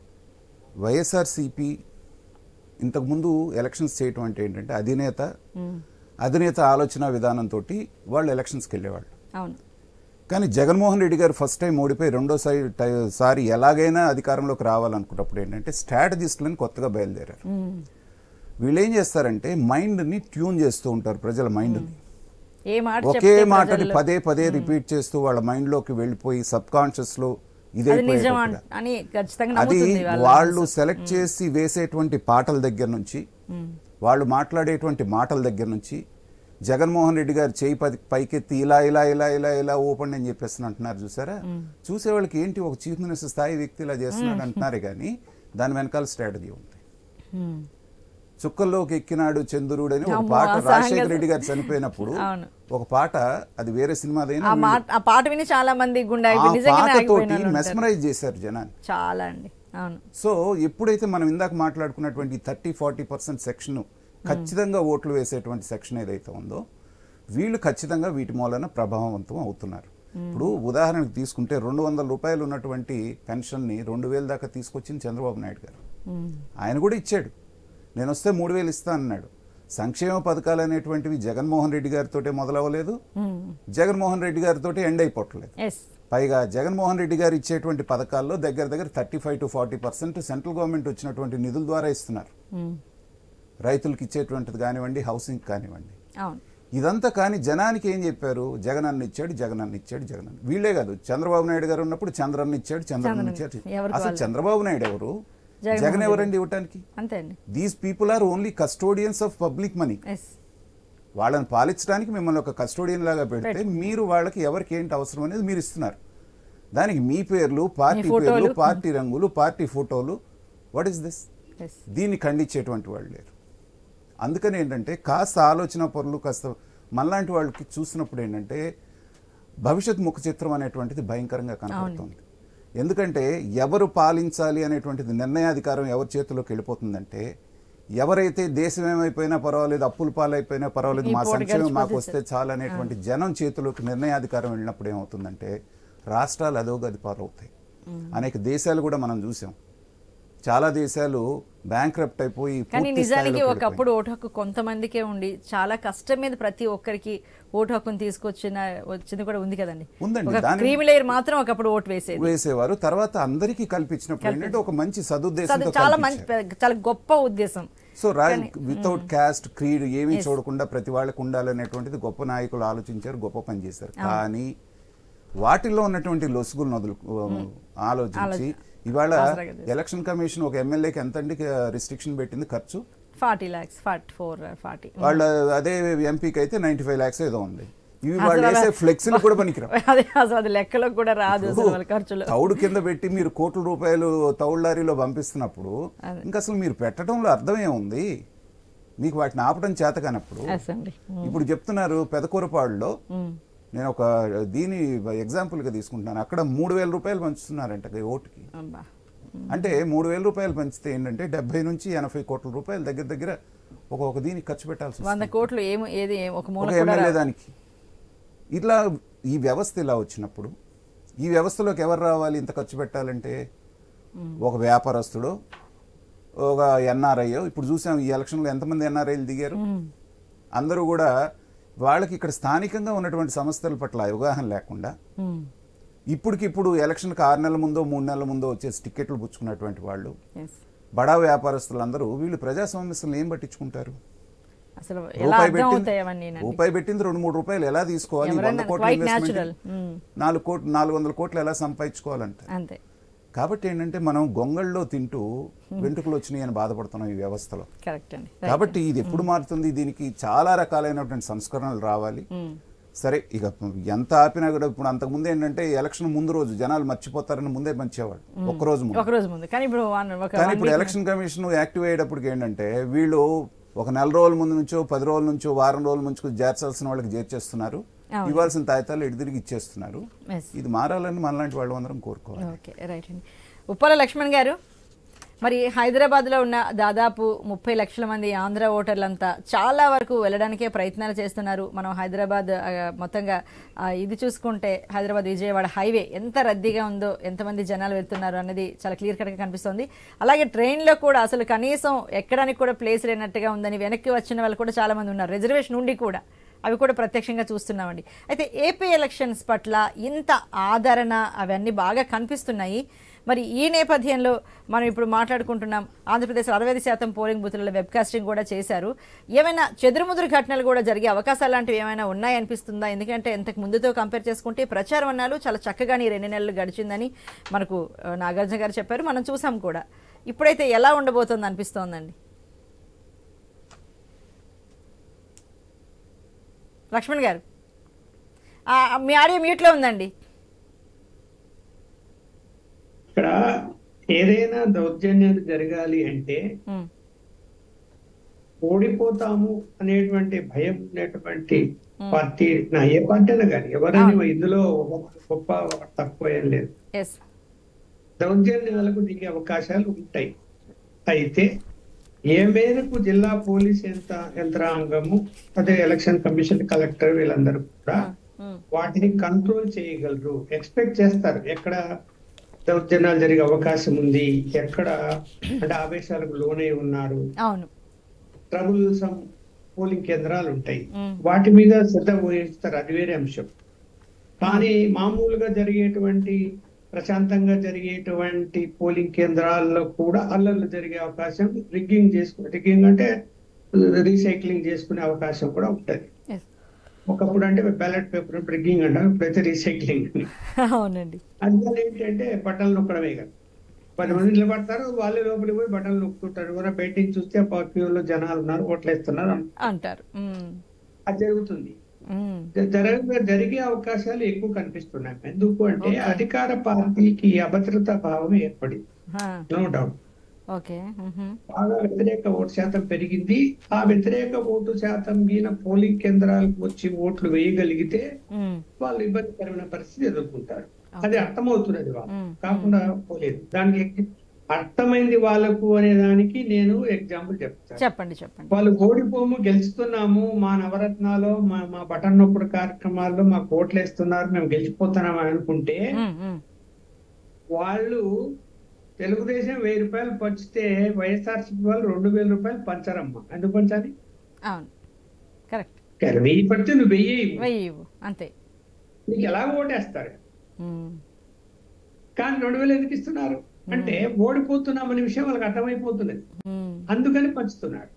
వైఎస్ఆర్సిపి ఇంతకుముందు ఎలక్షన్స్ చేయటం అంటే ఏంటంటే అధినేత ఉమ్, అధినేత ఆలోచన విధానంతో వాళ్ళు ఎలక్షన్స్కి వెళ్ళేవాళ్ళు అవును కానీ జగన్మోహన్ రెడ్డి గారు ఫస్ట్ టైం ఓడిపోయి రెండోసారి టై- సారి ఎలాగైనా అధికారంలోకి రావాలనుకున్నప్పుడు ఏంటంటే స్ట్రాటజిస్టులను కొత్తగా బయలుదేరారు ఉమ్. వీళ్ళు ఏం చేస్తారంటే మైండ్ని ట్యూన్ చేస్తూ ఉంటారు ప్రజల మైండ్ని ఏ మాట ఒకే చెప్తే మాటని ప్రజల్లో- పదే పదే రిపీట్ చేస్తూ వాళ్ళ మైండ్లోకి వెళ్ళిపోయి సబ్ కాన్షియస్లో అది నిజం ఇదైపోయేటట్టుగా అన్- అని ఖచ్చితంగా అది నమ్ముతుంది వాళ్ళ వాళ్ళు మనసు. సెలెక్ట్ చేసి వేసేటువంటి పాటల దగ్గర నుంచి ఉమ్, వాళ్ళు మాట్లాడేటువంటి మాటల దగ్గర నుంచి జగన్మోహన్ రెడ్డి గారు చేయి పది పైకెత్తి ఇలా ఇలా ఇలా ఇలా ఇలా ఓపెన్ అని చెప్పేసి అంటున్నారు చూసారా చూసేవాళ్ళకి ఏంటి ఒక చీఫ్ మినిస్టర్ స్థాయి వ్యక్తి ఇలా చేస్తున్నాడు అంటున్నారే కానీ దాని వెనకాల స్ట్రాటజీ ఉంది ఉమ్, చుక్కల్లోకి ఎక్కినాడు చంద్రుడు అని ఒక అమ్మో, పాట ఆ రాజశేఖర సంగతి. రెడ్డి గారు చనిపోయినప్పుడు అవును. ఒక పాట అది వేరే సినిమాదైనా ఆ మాట ఆ పాట విని చాలా మంది గుండె ఆ అయిపోయి నిజంగానే పాటతోటి ఆగిపోయిన వాళ్ళు ఉంటారు. మెస్మరైజ్ చేశారు జనాన్ని చాలా అండి అవును సో ఎప్పుడైతే మనం ఇందాక మాట్లాడుకున్నటువంటి థర్టీ ఫార్టీ పర్సెంట్ సెక్షన్ ఖచ్చితంగా ఓట్లు వేసేటువంటి సెక్షన్ ఏదైతే ఉందో వీళ్ళు ఖచ్చితంగా వీటి మూలన ప్రభావవంతం అవుతున్నారు ఇప్పుడు ఉదాహరణకు తీసుకుంటే రెండు వందల రూపాయలు ఉన్నటువంటి పెన్షన్ని రెండు వేల దాకా తీసుకొచ్చింది చంద్రబాబు నాయుడు గారు ఉమ్, ఆయన కూడా ఇచ్చాడు నేను వస్తే మూడు వేలు ఇస్తా అన్నాడు సంక్షేమ పథకాలు అనేటువంటివి జగన్మోహన్ రెడ్డి గారితో మొదలవ్వలేదు ఉమ్, జగన్మోహన్ రెడ్డి గారితో ఎండ్ అయిపోవట్లేదు ఎస్ పైగా జగన్మోహన్ రెడ్డి గారు ఇచ్చేటువంటి పథకాల్లో దగ్గర దగ్గర thirty five to forty percent central government వచ్చినటువంటి నిధుల ద్వారా ఇస్తున్నారు ఉమ్, రైతులకు ఇచ్చేటువంటిది కానివ్వండి హౌసింగ్ కానివ్వండి అవును ఇదంతా కానీ జనానికి ఏం చెప్పారు జగన్ అన్న ఇచ్చాడు జగన్ అన్న ఇచ్చాడు జగన్ అన్న వీళ్ళే కాదు చంద్రబాబు నాయుడు గారు ఉన్నప్పుడు చంద్రన్న ఇచ్చాడు చంద్రన్న చంద్రన్న ఇచ్చాడు ఎవరికి అసలు వాళ్ళు? చంద్రబాబు నాయుడు ఎవరు జగన్మోహన్ జగన్ రెడ్డి. ఎవరండి ఇవ్వటానికి అంతే అండి these people are only custodians of public money yes వాళ్ళని పాలించడానికి మిమ్మల్ని ఒక కస్టోడియన్ లాగా పెడితే మీరు వాళ్ళకి ఎవరికి ఏంటి అవసరం అనేది మీరు ఇస్తున్నారు దానికి మీ పేర్లు పార్టీ మీ ఫోటోలు. పేర్లు పార్టీ రంగులు పార్టీ ఫోటోలు వాట్ ఇస్ దిస్ ఎస్ దీన్ని ఖండించేటువంటి వాళ్ళు లేరు అందుకని ఏంటంటే కాస్త ఆలోచన పరులు కాస్త మనలాంటి వాళ్ళకి చూసినప్పుడు ఏంటంటే భవిష్యత్ ముఖ చిత్రం అనేటువంటిది భయంకరంగా కనపడుతుంది ఎందుకంటే ఎవరు పాలించాలి అనేటువంటిది నిర్ణయాధికారం ఎవరి చేతిలోకి వెళ్ళిపోతుందంటే ఎవరైతే దేశం ఏమైపోయినా పర్వాలేదు అప్పుల పాలైపోయినా పర్వాలేదు ఈ మా పోటీ సంక్షేమం గడిచి మాకు పోతే వస్తే చాలు అనేటువంటి జనం చేతిలోకి నిర్ణయాధికారం వెళ్ళినప్పుడు ఏమవుతుందంటే రాష్ట్రాలు అధోగతి పాలవుతాయి అనేక దేశాలు కూడా మనం చూసాం చాలా దేశాలు బ్యాంక్రప్ట్ అయిపోయి కానీ పూర్తి నిజానికి స్థాయిలోకి ఒకప్పుడు ఓటు హక్కు కొంతమందికే ఉండి చాలా కష్టం మీద ప్రతి ఒక్కరికి ఓటు హక్కును తీసుకొచ్చిన వచ్చింది కూడా ఉంది కదండి ఉందండి. ఒక దాని- క్రీమి లేయర్ మాత్రం ఒకప్పుడు ఓటు వేసేది వేసేవారు తర్వాత అందరికీ కల్పించినప్పుడు ఏంటంటే ఒక మంచి సదుద్దేశంతో చదువు చాలా మంచి కల్పించారు. చాలా గొప్ప ఉద్దేశం సో వితౌట్ క్యాస్ట్ క్రీడ్ ఏమీ చూడకుండా ప్రతి వాళ్ళకి ఉండాలనేటువంటిది గొప్ప నాయకులు ఆలోచించారు గొప్ప పని చేశారు కానీ వాటిల్లో ఉన్నటువంటి లొసుగులను వదులు ఆలోచించి ఇవాళ ఆసరాగా చేశారు. ఎలక్షన్ కమిషన్ ఒక ఎమ్మెల్యేకి ఎంత అండి రిస్ట్రిక్షన్ పెట్టింది ఖర్చు forty lakhs forty four forty వాళ్ళ అదే ఎంపీకి అయితే నైన్టీ ఫైవ్ లాక్స్ ఏదో ఉంది ఇవి అసలు వాళ్ళు వేసే అలా- ఫ్లెక్సీలు కూడా పనికిరావు అదే అసలు అది లెక్కలో కూడా రాదు అసలు వాళ్ళ ఖర్చులు తౌడు కింద పెట్టి మీరు కోట్ల రూపాయలు తౌడు లారీలో పంపిస్తున్నప్పుడు అదే. ఇంకా అసలు మీరు పెట్టడంలో అర్థమే ఉంది మీకు వాటిని ఆపడం చేత కానప్పుడు అసండి ఇప్పుడు చెప్తున్నారు పెదకూరపాడులో నేను ఒక దీని ఎగ్జాంపుల్ గా తీసుకుంటున్నాను అక్కడ మూడు వేల రూపాయలు పంచుతున్నారంట ఈ ఓటుకి అబ్బా అంటే మూడు వేల రూపాయలు పంచితే ఏంటంటే డెబ్బై నుంచి ఎనభై కోట్ల రూపాయలు దగ్గర దగ్గర ఒక ఒక దీనికి ఖర్చు పెట్టాల్సి వంద వస్తుంది కోట్లు ఏమో ఏది ఏం- ఒక మూల ఒక కూడా ఎమ్మెల్యే రాదు. దానికి ఇట్లా ఈ వ్యవస్థ ఇలా వచ్చినప్పుడు ఈ వ్యవస్థలోకి ఎవరు రావాలి ఇంత ఖర్చు పెట్టాలంటే ఒక వ్యాపారస్తుడు ఒక ఎన్ఆర్ఐయో ఇప్పుడు చూసాం ఈ ఎలక్షన్లో ఎంతమంది ఎన్ఆర్ఐలు దిగారు అందరూ కూడా వాళ్ళకి ఇక్కడ స్థానికంగా ఉన్నటువంటి సమస్యల పట్ల అవగాహన లేకుండా ఉమ్. ఇప్పటికిప్పుడు ఎలక్షన్కి ఆరు నెలల ముందో మూడు నెలల ముందో వచ్చేసి టికెట్లు పుచ్చుకున్నటువంటి వాళ్ళు Yes. బడా వ్యాపారస్తులందరూ వీళ్ళు ప్రజా సమస్యలను ఏం పట్టించుకుంటారు అసలు ఎలా రూపాయి అర్థం పెట్టింది అవుతాయి అవన్నీ రూపాయి పెట్టింది రెండు మూడు రూపాయలు ఎలా తీసుకోవాలి ఎవరన్నా వంద కోట్ల quite ఇన్వెస్ట్మెంట్ natural. మ్మ్. నాలుగు కోట్లు నాలుగు వందల కోట్లు ఎలా సంపాదించుకోవాలంట అంతే కాబట్టి ఏంటంటే మనం గొంగళ్ళలో తింటూ వెంట్రుకలు వచ్చినాయి అని బాధపడుతున్నాం ఈ వ్యవస్థలో కరెక్ట్ అండి కాబట్టి ఇది ఎప్పుడు మారుతుంది దీనికి చాలా రకాలైనటువంటి సంస్కరణలు రావాలి మ్మ్. సరే ఇక ఎంత ఆపినా కూడా ఇప్పుడు అంతకుముందు ఏంటంటే ఎలక్షన్ ముందు రోజు జనాలు మర్చిపోతారని ముందే పంచేవాడు ఒక్క రోజు ముందు ఒక రోజు ముందు కానీ ఇప్పుడు one- ఒక కానీ one ఇప్పుడు week ఎలక్షన్ కమిషన్ యాక్టివ్ అయ్యేటప్పటికి ఏంటంటే వీళ్ళు ఒక నెల రోజుల ముందు నుంచో పది రోజుల నుంచో వారం రోజుల నుంచో చేర్చాల్సిన వాళ్ళకి చేర్చేస్తున్నారు అవును. ఇవ్వాల్సిన తాయితాలు ఎడిదిరిగి ఇచ్చేస్తున్నారు Yes. ఇది మారాలని మనలాంటి వాళ్ళు అందరం కోరుకోవాలి ఓకే రైట్ అండి ఉప్పల లక్ష్మణ్ గారు మరి హైదరాబాద్లో ఉన్న దాదాపు ముప్పై లక్షల మంది ఆంధ్ర ఓటర్లంతా చాలా వరకు వెళ్ళడానికే ప్రయత్నాలు చేస్తున్నారు మనం హైదరాబాద్ ఆ, మొత్తంగా ఆ, ఇది చూసుకుంటే హైదరాబాద్ విజయవాడ హైవే ఎంత రద్దీగా ఉందో ఎంతమంది జనాలు వెళ్తున్నారు అనేది చాలా క్లియర్ కట్గా కనిపిస్తుంది అలాగే ట్రైన్లో కూడా అసలు కనీసం ఎక్కడానికి కూడా ప్లేస్ లేనట్టుగా ఉందని వెనక్కి వచ్చిన వాళ్ళు కూడా చాలా మంది ఉన్నారు రిజర్వేషన్ ఉండి కూడా అవి కూడా ప్రత్యక్షంగా చూస్తున్నామండి అయితే ఏపీ ఎలక్షన్స్ పట్ల ఇంత ఆదరణ అవన్నీ బాగా కనిపిస్తున్నాయి మరి ఈ నేపథ్యంలో మనం ఇప్పుడు మాట్లాడుకుంటున్నాం ఆంధ్రప్రదేశ్ అరవై ఐదు శాతం పోలింగ్ బూత్లలో వెబ్కాస్టింగ్ కూడా చేశారు ఏమైనా చెదురుముదురు ఘటనలు కూడా జరిగే అవకాశాలు లాంటివి ఏమైనా ఉన్నాయనిపిస్తుందా ఎందుకంటే ఇంతకు ముందుతో కంపేర్ చేసుకుంటే ప్రచారం అన్నాలు చాలా చక్కగానే ఈ రెండు నెలలు గడిచిందని మనకు ఆ, నాగార్జున గారు చెప్పారు మనం చూసాం కూడా ఇప్పుడైతే ఎలా ఉండబోతోంది అనిపిస్తోందండి లక్ష్మణ్ గారు ఆ, మీ ఆడియో మ్యూట్లో ఉందండి ఇక్కడ ఏదైనా దౌర్జన్యాలు జరగాలి అంటే ఉమ్, ఓడిపోతాము అనేటువంటి భయం ఉన్నటువంటి పార్టీ నా ఏ పార్టీ అయినా కానీ ఎవరైనా ఇందులో ఒక గొప్ప ఒక తక్కువ ఏం లేదు ఎస్ దౌర్జన్యాలకు దిగే అవకాశాలు ఉంటాయి అయితే ఏ మేరకు జిల్లా పోలీస్ యంత్ర యంత్రాంగము అదే ఎలక్షన్ కమిషన్ కలెక్టర్ వీళ్ళందరూ కూడా ఉమ్, వాటిని కంట్రోల్ చేయగలరు ఎక్స్పెక్ట్ చేస్తారు ఎక్కడ దౌర్జన్యాలు జరిగే అవకాశం ఉంది ఎక్కడ అంటే ఆవేశాలకు లోనై ఉన్నారు అవును ట్రబుల్ సమ్ పోలింగ్ కేంద్రాలు ఉంటాయి మ్మ్. వాటి మీద శ్రద్ధ వహిస్తారు అది వేరే అంశం కానీ మామూలుగా జరిగేటువంటి ప్రశాంతంగా జరిగేటువంటి పోలింగ్ కేంద్రాల్లో కూడా అల్లర్లు జరిగే అవకాశం రిగ్గింగ్ చేసుకునే రిగ్గింగ్ అంటే రీసైక్లింగ్ చేసుకునే అవకాశం కూడా ఉంటది ఎస్ ఒకప్పుడు అంటే బ్యాలెట్ పేపర్ రిగ్గింగ్ అంటాం ఇప్పుడైతే రీసైక్లింగ్ అని అవునండి అందువల్ల ఏంటంటే బట్టలు నొక్కడమే కదా పది మంది నిలబడతారు వాళ్ళే లోపలికి పోయి బట్టలు నొక్కుతుంటారు ఎవరైనా బయటికి చూస్తే ఆ క్యూలో జనాలు ఉన్నారు ఓట్లు వేస్తున్నారు అని. అంటారు ఉమ్, అది జరుగుతుంది ఉమ్, జ- జరగ జరిగే అవకాశాలు ఎక్కువ కనిపిస్తున్నాయి ఎందుకు అంటే Okay. అధికార పార్టీకి అభద్రతా భావం ఏర్పడింది హా, నో డౌట్ ఓకే ఉహుం, బాగా వ్యతిరేక ఓటు శాతం పెరిగింది ఆ వ్యతిరేక ఓటు శాతం మీద పోలింగ్ కేంద్రాలకు వచ్చి ఓట్లు వేయగలిగితే ఉమ్, వాళ్ళు ఇబ్బందికరమైన పరిస్థితి ఎదుర్కొంటారు అది అర్థమవుతున్నది వాళ్ళు మ్మ్. కాకుండా పోలేదు దానికి ఎక్- అర్థమైంది వాళ్ళకు అనే దానికి నేను ఎగ్జాంపుల్ చెప్తాను చెప్పండి చెప్పండి వాళ్ళు ఓడిపోము గెలుస్తున్నాము మా నవరత్నాలు మా మా బటన్ నొప్పుడు కార్యక్రమాల్లో మాకు ఓట్లు వేస్తున్నారు మేము గెలిచిపోతున్నాం అని అనుకుంటే ఉమ్, ఉమ్, వాళ్ళు తెలుగుదేశం వెయ్యి రూపాయలు పంచితే వైఎస్ఆర్సీపీ వాళ్ళు రెండు వేల రూపాయలు పంచరమ్మా ఎందుకు పంచాలి అవును కరెక్ట్ కానీ వెయ్యి పంచి నువ్వు వెయ్యి ఇవ్వు. వెయ్యి ఇవ్వు. అంతే నీకు ఎలా ఓటేస్తారు ఉమ్. కానీ రెండు వేలు ఎందుకు ఇస్తున్నారు అంటే ఓడిపోతున్నామనే విషయం వాళ్ళకి అర్థమైపోతున్నది ఉమ్. అందుకని పంచుతున్నాడు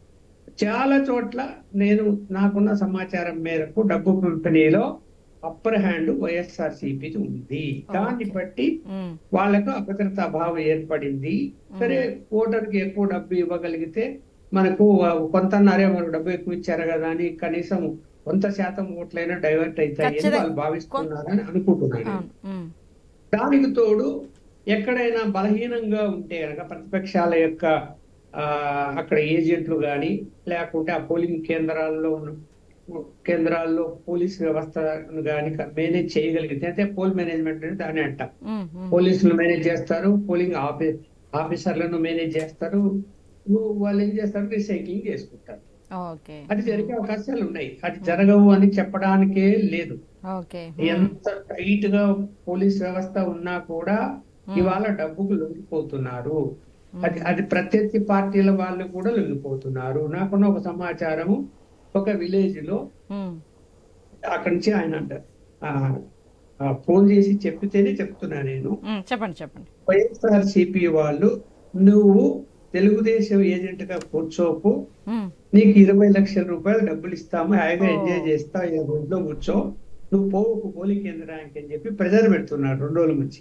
చాలా చోట్ల నేను నాకున్న సమాచారం మేరకు డబ్బు పంపిణీలో అప్పర్ హ్యాండ్ వైఎస్ఆర్ సిపిది ఉంది దాన్ని బట్టి ఉమ్. వాళ్ళకు అభద్రతా భావం ఏర్పడింది సరే ఓటర్కి ఎక్కువ డబ్బు ఇవ్వగలిగితే మనకు కొంతన్నారే మనకు డబ్బు ఎక్కువ ఇచ్చారు కదా అని కనీసం కొంత శాతం ఓట్లైనా డైవర్ట్ అవుతాయి అని ఖచ్చితంగా. వాళ్ళు భావిస్తున్నారని అనుకుంటున్నాను అవును ఉమ్. దానికి తోడు ఎక్కడైనా బలహీనంగా ఉంటే కనుక ప్రతిపక్షాల యొక్క ఆ, అక్కడ ఏజెంట్లు కానీ లేకుంటే ఆ పోలింగ్ కేంద్రాల్లో ఉన్న కేంద్రాల్లో పోలీస్ వ్యవస్థను కానీ మేనేజ్ చేయగలిగితే అంటే పోల్ మేనేజ్మెంట్ అని దాన్ని అంటాం ఉమ్. ఉమ్. పోలీసులు మేనేజ్ చేస్తారు పోలింగ్ ఆఫీ ఆఫీసర్లను మేనేజ్ చేస్తారు వాళ్ళు ఏం చేస్తారు రీసైక్లింగ్ చేసుకుంటారు ఓకే అది జరిగే అవకాశాలు ఉన్నాయి అది జరగవు అని చెప్పడానికే లేదు ఓకే ఎంత టైట్ గా పోలీస్ వ్యవస్థ ఉన్నా కూడా ఇవాళ డబ్బుకు లొంగిపోతున్నారు అది అది ప్రత్యర్థి పార్టీల వాళ్ళు కూడా లొంగిపోతున్నారు నాకున్న ఒక సమాచారము ఒక విలేజ్ లో ఉమ్. అక్కడి నుంచి ఆయన అంటారు ఆ, ఆ, ఫోన్ చేసి చెప్పితేనే చెప్తున్నా నేను ఉమ్. చెప్పండి చెప్పండి వైఎస్ఆర్ సిపి వాళ్ళు నువ్వు తెలుగుదేశం ఏజెంట్ గా కూర్చోపు ఉమ్. నీకు ఇరవై లక్షల రూపాయలు డబ్బులు ఇస్తాము హాయిగా ఓ. ఎంజాయ్ చేస్తా ఈ రోడ్లో కూర్చో నువ్వు పోవుకు పోలింగ్ కేంద్రానికి అని చెప్పి ప్రెజర్ పెడుతున్నాడు రెండు రోజుల నుంచి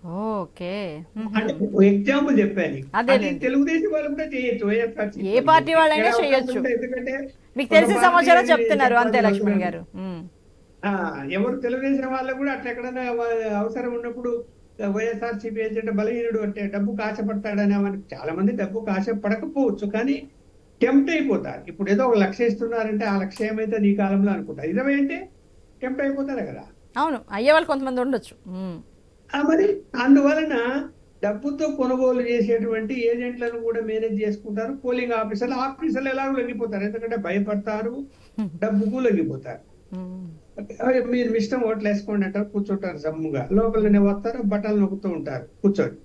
ఓకే ఉమ్. అంటే ఎగ్జాంపుల్ చెప్పాను అదేలేండి. అది తెలుగుదేశం వాళ్ళు కూడా చేయొచ్చు వైఎస్ఆర్ సిపి ఏ పార్టీ వాళ్ళైనా అవకాశం చేయొచ్చు. ఉంటుంది. ఎందుకంటే మీకు ఒక తెలిసిన పార్టీ సమాచారం అనేది చెప్తున్నారు అంతే చెప్పాల్సిన లక్ష్మణ్ అవసరం గారు ఉమ్. ఆ, ఎవరు తెలుగుదేశం వాళ్ళు కూడా అట్లా ఎక్కడైనా వా- అవసరం ఉన్నప్పుడు వైఎస్ఆర్ సిపి ఏజెంట్ బలహీనుడు అంటే డబ్బు కాశపడతాడని మనకి చాలా మంది డబ్బు కాశపడకపోవచ్చు కానీ టెంప్ట్ అయిపోతారు ఇప్పుడు ఏదో ఒక లక్ష ఇస్తున్నారంటే ఆ లక్ష ఏమైతే ఈ కాలంలో అనుకుంటారు ఇరవై అంటే టెంప్ట్ అయిపోతారు కదా అవును అయ్యే వాళ్ళు కొంతమంది ఉండొచ్చు ఉమ్. ఆ మరి అందువలన డబ్బుతో కొనుగోలు చేసేటువంటి ఏజెంట్లను కూడా మేనేజ్ చేసుకుంటారు పోలింగ్ ఆఫీసర్లు ఆఫీసర్లు ఎలాగో లొంగిపోతారు ఎందుకంటే భయపడతారు డబ్బుకు లొంగిపోతారు ఉమ్. అయ్య, మీరు మీ ఇష్టం ఓట్లు వేసుకోండి అంటారు కూర్చుంటారు జమ్ముగా లోపలనే వస్తారు బట్టలు నొక్కుతూ ఉంటారు కూర్చోండి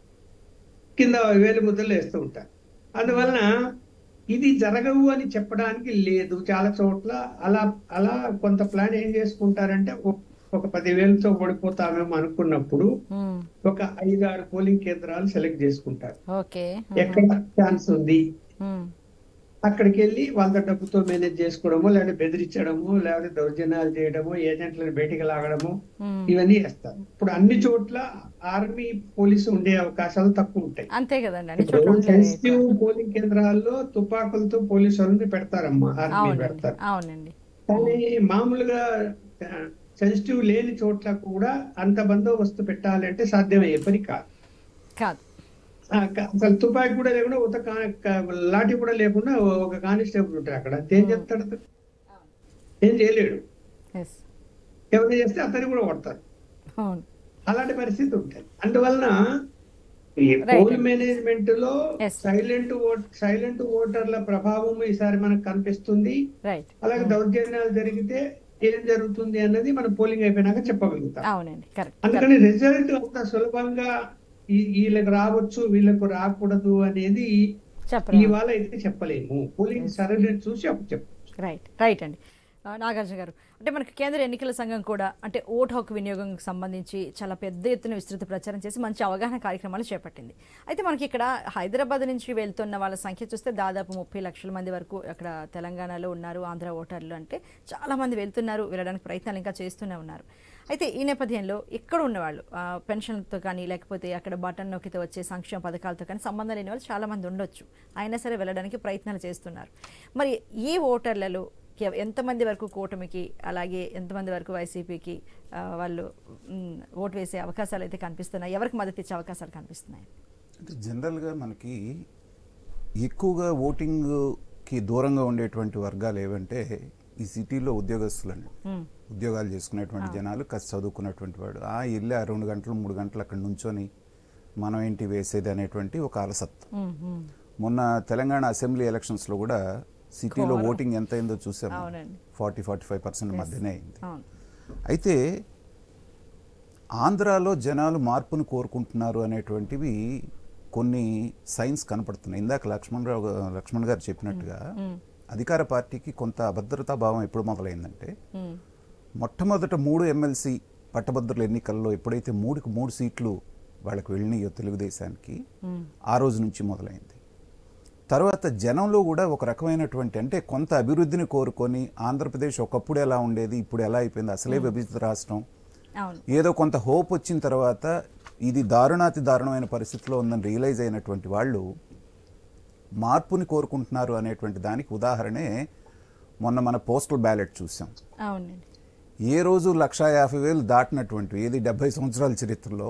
కింద వేలు ముద్దలు వేస్తూ ఉంటారు అందువలన ఇది జరగవు అని చెప్పడానికి లేదు చాలా చోట్ల అలా అలా కొంత ప్లాన్ ఏం చేసుకుంటారంటే ఒక- ఒక పదివేలతో ఓడిపోతామేమో అనుకున్నప్పుడు ఉమ్. ఒక ఐదు ఆరు పోలింగ్ కేంద్రాలు సెలెక్ట్ చేసుకుంటారు ఓకే ఎక్కడ ఛాన్స్ ఉంది ఉమ్. అక్కడికి వెళ్ళి వాళ్ళ డబ్బుతో మేనేజ్ చేసుకోవడము లేకపోతే బెదిరించడము లేకపోతే దౌర్జన్యాలు చేయడము ఏజెంట్లను బయటికి లాగడము ఉమ్. ఇవన్నీ చేస్తారు ఇప్పుడు అన్ని చోట్ల ఆర్మీ పోలీసు ఉండే అవకాశాలు తక్కువ ఉంటాయి అంతే కదండి అన్ని చోట్ల ఉండలేదు సెన్సిటివ్ పోలింగ్ కేంద్రాల్లో తుపాకులతో పోలీసు వాళ్ళని పెడతారమ్మా ఆర్మీ అవునండి పెడతారు అవునండి కానీ మామూలుగా సెన్సిటివ్ లేని చోట్ల కూడా అంత బందోబస్తు పెట్టాలంటే సాధ్యమయ్యే పని కాదు కాదు ఆ, క- అసలు తుపాకీ కూడా లేకుండా ఒక కా- క- లాఠీ కూడా లేకుండా ఒక కానిస్టేబుల్ ఉంటాడు అక్కడ అంతే ఏం చెప్తాడు అతను? ఏం చేయలేడు ఎస్ ఎవరు చేస్తే అతన్ని కూడా కొడతారు అవును అలాంటి పరిస్థితి ఉంటుంది అందువలన ఈ Right. పోల్ మేనేజ్మెంట్ లో Yes. సైలెంట్ ఓట్ సైలెంట్ ఓటర్ల ప్రభావం ఈసారి మనకు కనిపిస్తుంది రైట్ అలాగే దౌర్జన్యాలు జరిగితే ఏం జరుగుతుంది అన్నది మనం పోలింగ్ అయిపోయినాక చెప్పగలుగుతాం అవునండి కరెక్ట్ అందుకని రిజల్ట్ అంత సులభంగా ఈ- వీళ్ళకి రావచ్చు వీళ్ళకు రాకూడదు అనేది చెప్పరా ఇవాళ అయితే చెప్పలేము పోలింగ్ సరళి చూసి అప్పుడు చెప్పచ్చు రైట్ రైట్ అండి ఆ, నాగార్జున గారు అంటే మనకి కేంద్ర ఎన్నికల సంఘం కూడా అంటే ఓటు హక్కు వినియోగంకి సంబంధించి చాలా పెద్ద ఎత్తున విస్తృత ప్రచారం చేసి మంచి అవగాహన కార్యక్రమాలు చేపట్టింది అయితే మనకి ఇక్కడ హైదరాబాద్ నుంచి వెళ్తున్న వాళ్ళ సంఖ్య చూస్తే దాదాపు ముప్పై లక్షల మంది వరకు అక్కడ తెలంగాణలో ఉన్నారు ఆంధ్ర ఓటర్లు అంటే చాలా మంది వెళ్తున్నారు వెళ్ళడానికి ప్రయత్నాలు ఇంకా చేస్తూనే ఉన్నారు అయితే ఈ నేపథ్యంలో ఇక్కడ ఉన్నవాళ్ళు ఆ, పెన్షన్లతో కానీ లేకపోతే అక్కడ బటన్ నొక్కితే వచ్చే సంక్షేమ పథకాలతో కానీ సంబంధం లేని వాళ్ళు చాలా మంది ఉండొచ్చు అయినా సరే వెళ్ళడానికి ప్రయత్నాలు చేస్తున్నారు మరి ఈ ఓటర్లలో ఎవ- ఎంతమంది వరకు కూటమికి అలాగే ఎంతమంది వరకు వైసీపీకి ఆ, వాళ్ళు మ్, ఓటు వేసే అవకాశాలు అయితే కనిపిస్తున్నాయి ఎవరికి మద్దతు ఇచ్చే అవకాశాలు కనిపిస్తున్నాయి అంటే జనరల్గా మనకి ఎక్కువగా ఓటింగ్కి దూరంగా ఉండేటువంటి వర్గాలు ఏవంటే ఈ సిటీలో ఉద్యోగస్తులండి మ్, ఉద్యోగాలు చేసుకునేటువంటి జనాలు కాస్త చదువుకున్నటువంటి వాడు ఆ ఇల్లు ఆ రెండు గంటలు మూడు గంటలు అక్కడ నుంచొని మనం ఏంటి వేసేది అనేటువంటి ఒక అలసత్వం మ్, మ్. మొన్న తెలంగాణ అసెంబ్లీ ఎలక్షన్స్లో కూడా సిటీలో ఘోరం. ఓటింగ్ ఎంత అయిందో చూసాము అవునండి. Forty forty five percent Yes. మధ్యనే అయింది అవును అయితే ఆంధ్రాలో జనాలు మార్పును కోరుకుంటున్నారు అనేటువంటివి కొన్ని సైన్స్ కనపడుతున్నాయి ఇందాక లక్ష్మణరావు గా- లక్ష్మణ్ గారు చెప్పినట్టుగా అధికార పార్టీకి కొంత అభద్రతా భావం ఎప్పుడు మొదలైందంటే ఉమ్, మొట్టమొదట మూడు ఎమ్మెల్సీ పట్టభద్రుల ఎన్నికల్లో ఎప్పుడైతే మూడుకు మూడు సీట్లు వాళ్ళకి వెళ్ళినాయో తెలుగుదేశానికి ఉమ్, ఆ రోజు నుంచి మొదలైంది తర్వాత జనంలో కూడా ఒక రకమైనటువంటి అంటే కొంత అభివృద్ధిని కోరుకొని ఆంధ్రప్రదేశ్ ఒకప్పుడు ఎలా ఉండేది ఇప్పుడు ఎలా అయిపోయింది అసలే విభజిత రాష్ట్రం అవును ఏదో కొంత హోప్ వచ్చిన తర్వాత ఇది దారుణాతి దారుణమైన పరిస్థితిలో ఉందని రియలైజ్ అయినటువంటి వాళ్ళు మార్పుని కోరుకుంటున్నారు అనేటువంటి దానికి ఉదాహరణే మొన్న మన పోస్టల్ బ్యాలెట్ చూసాం అవునండి ఏ రోజు లక్షా యాభై వేలు దాటినటువంటి ఏది డెబ్బై సంవత్సరాల చరిత్రలో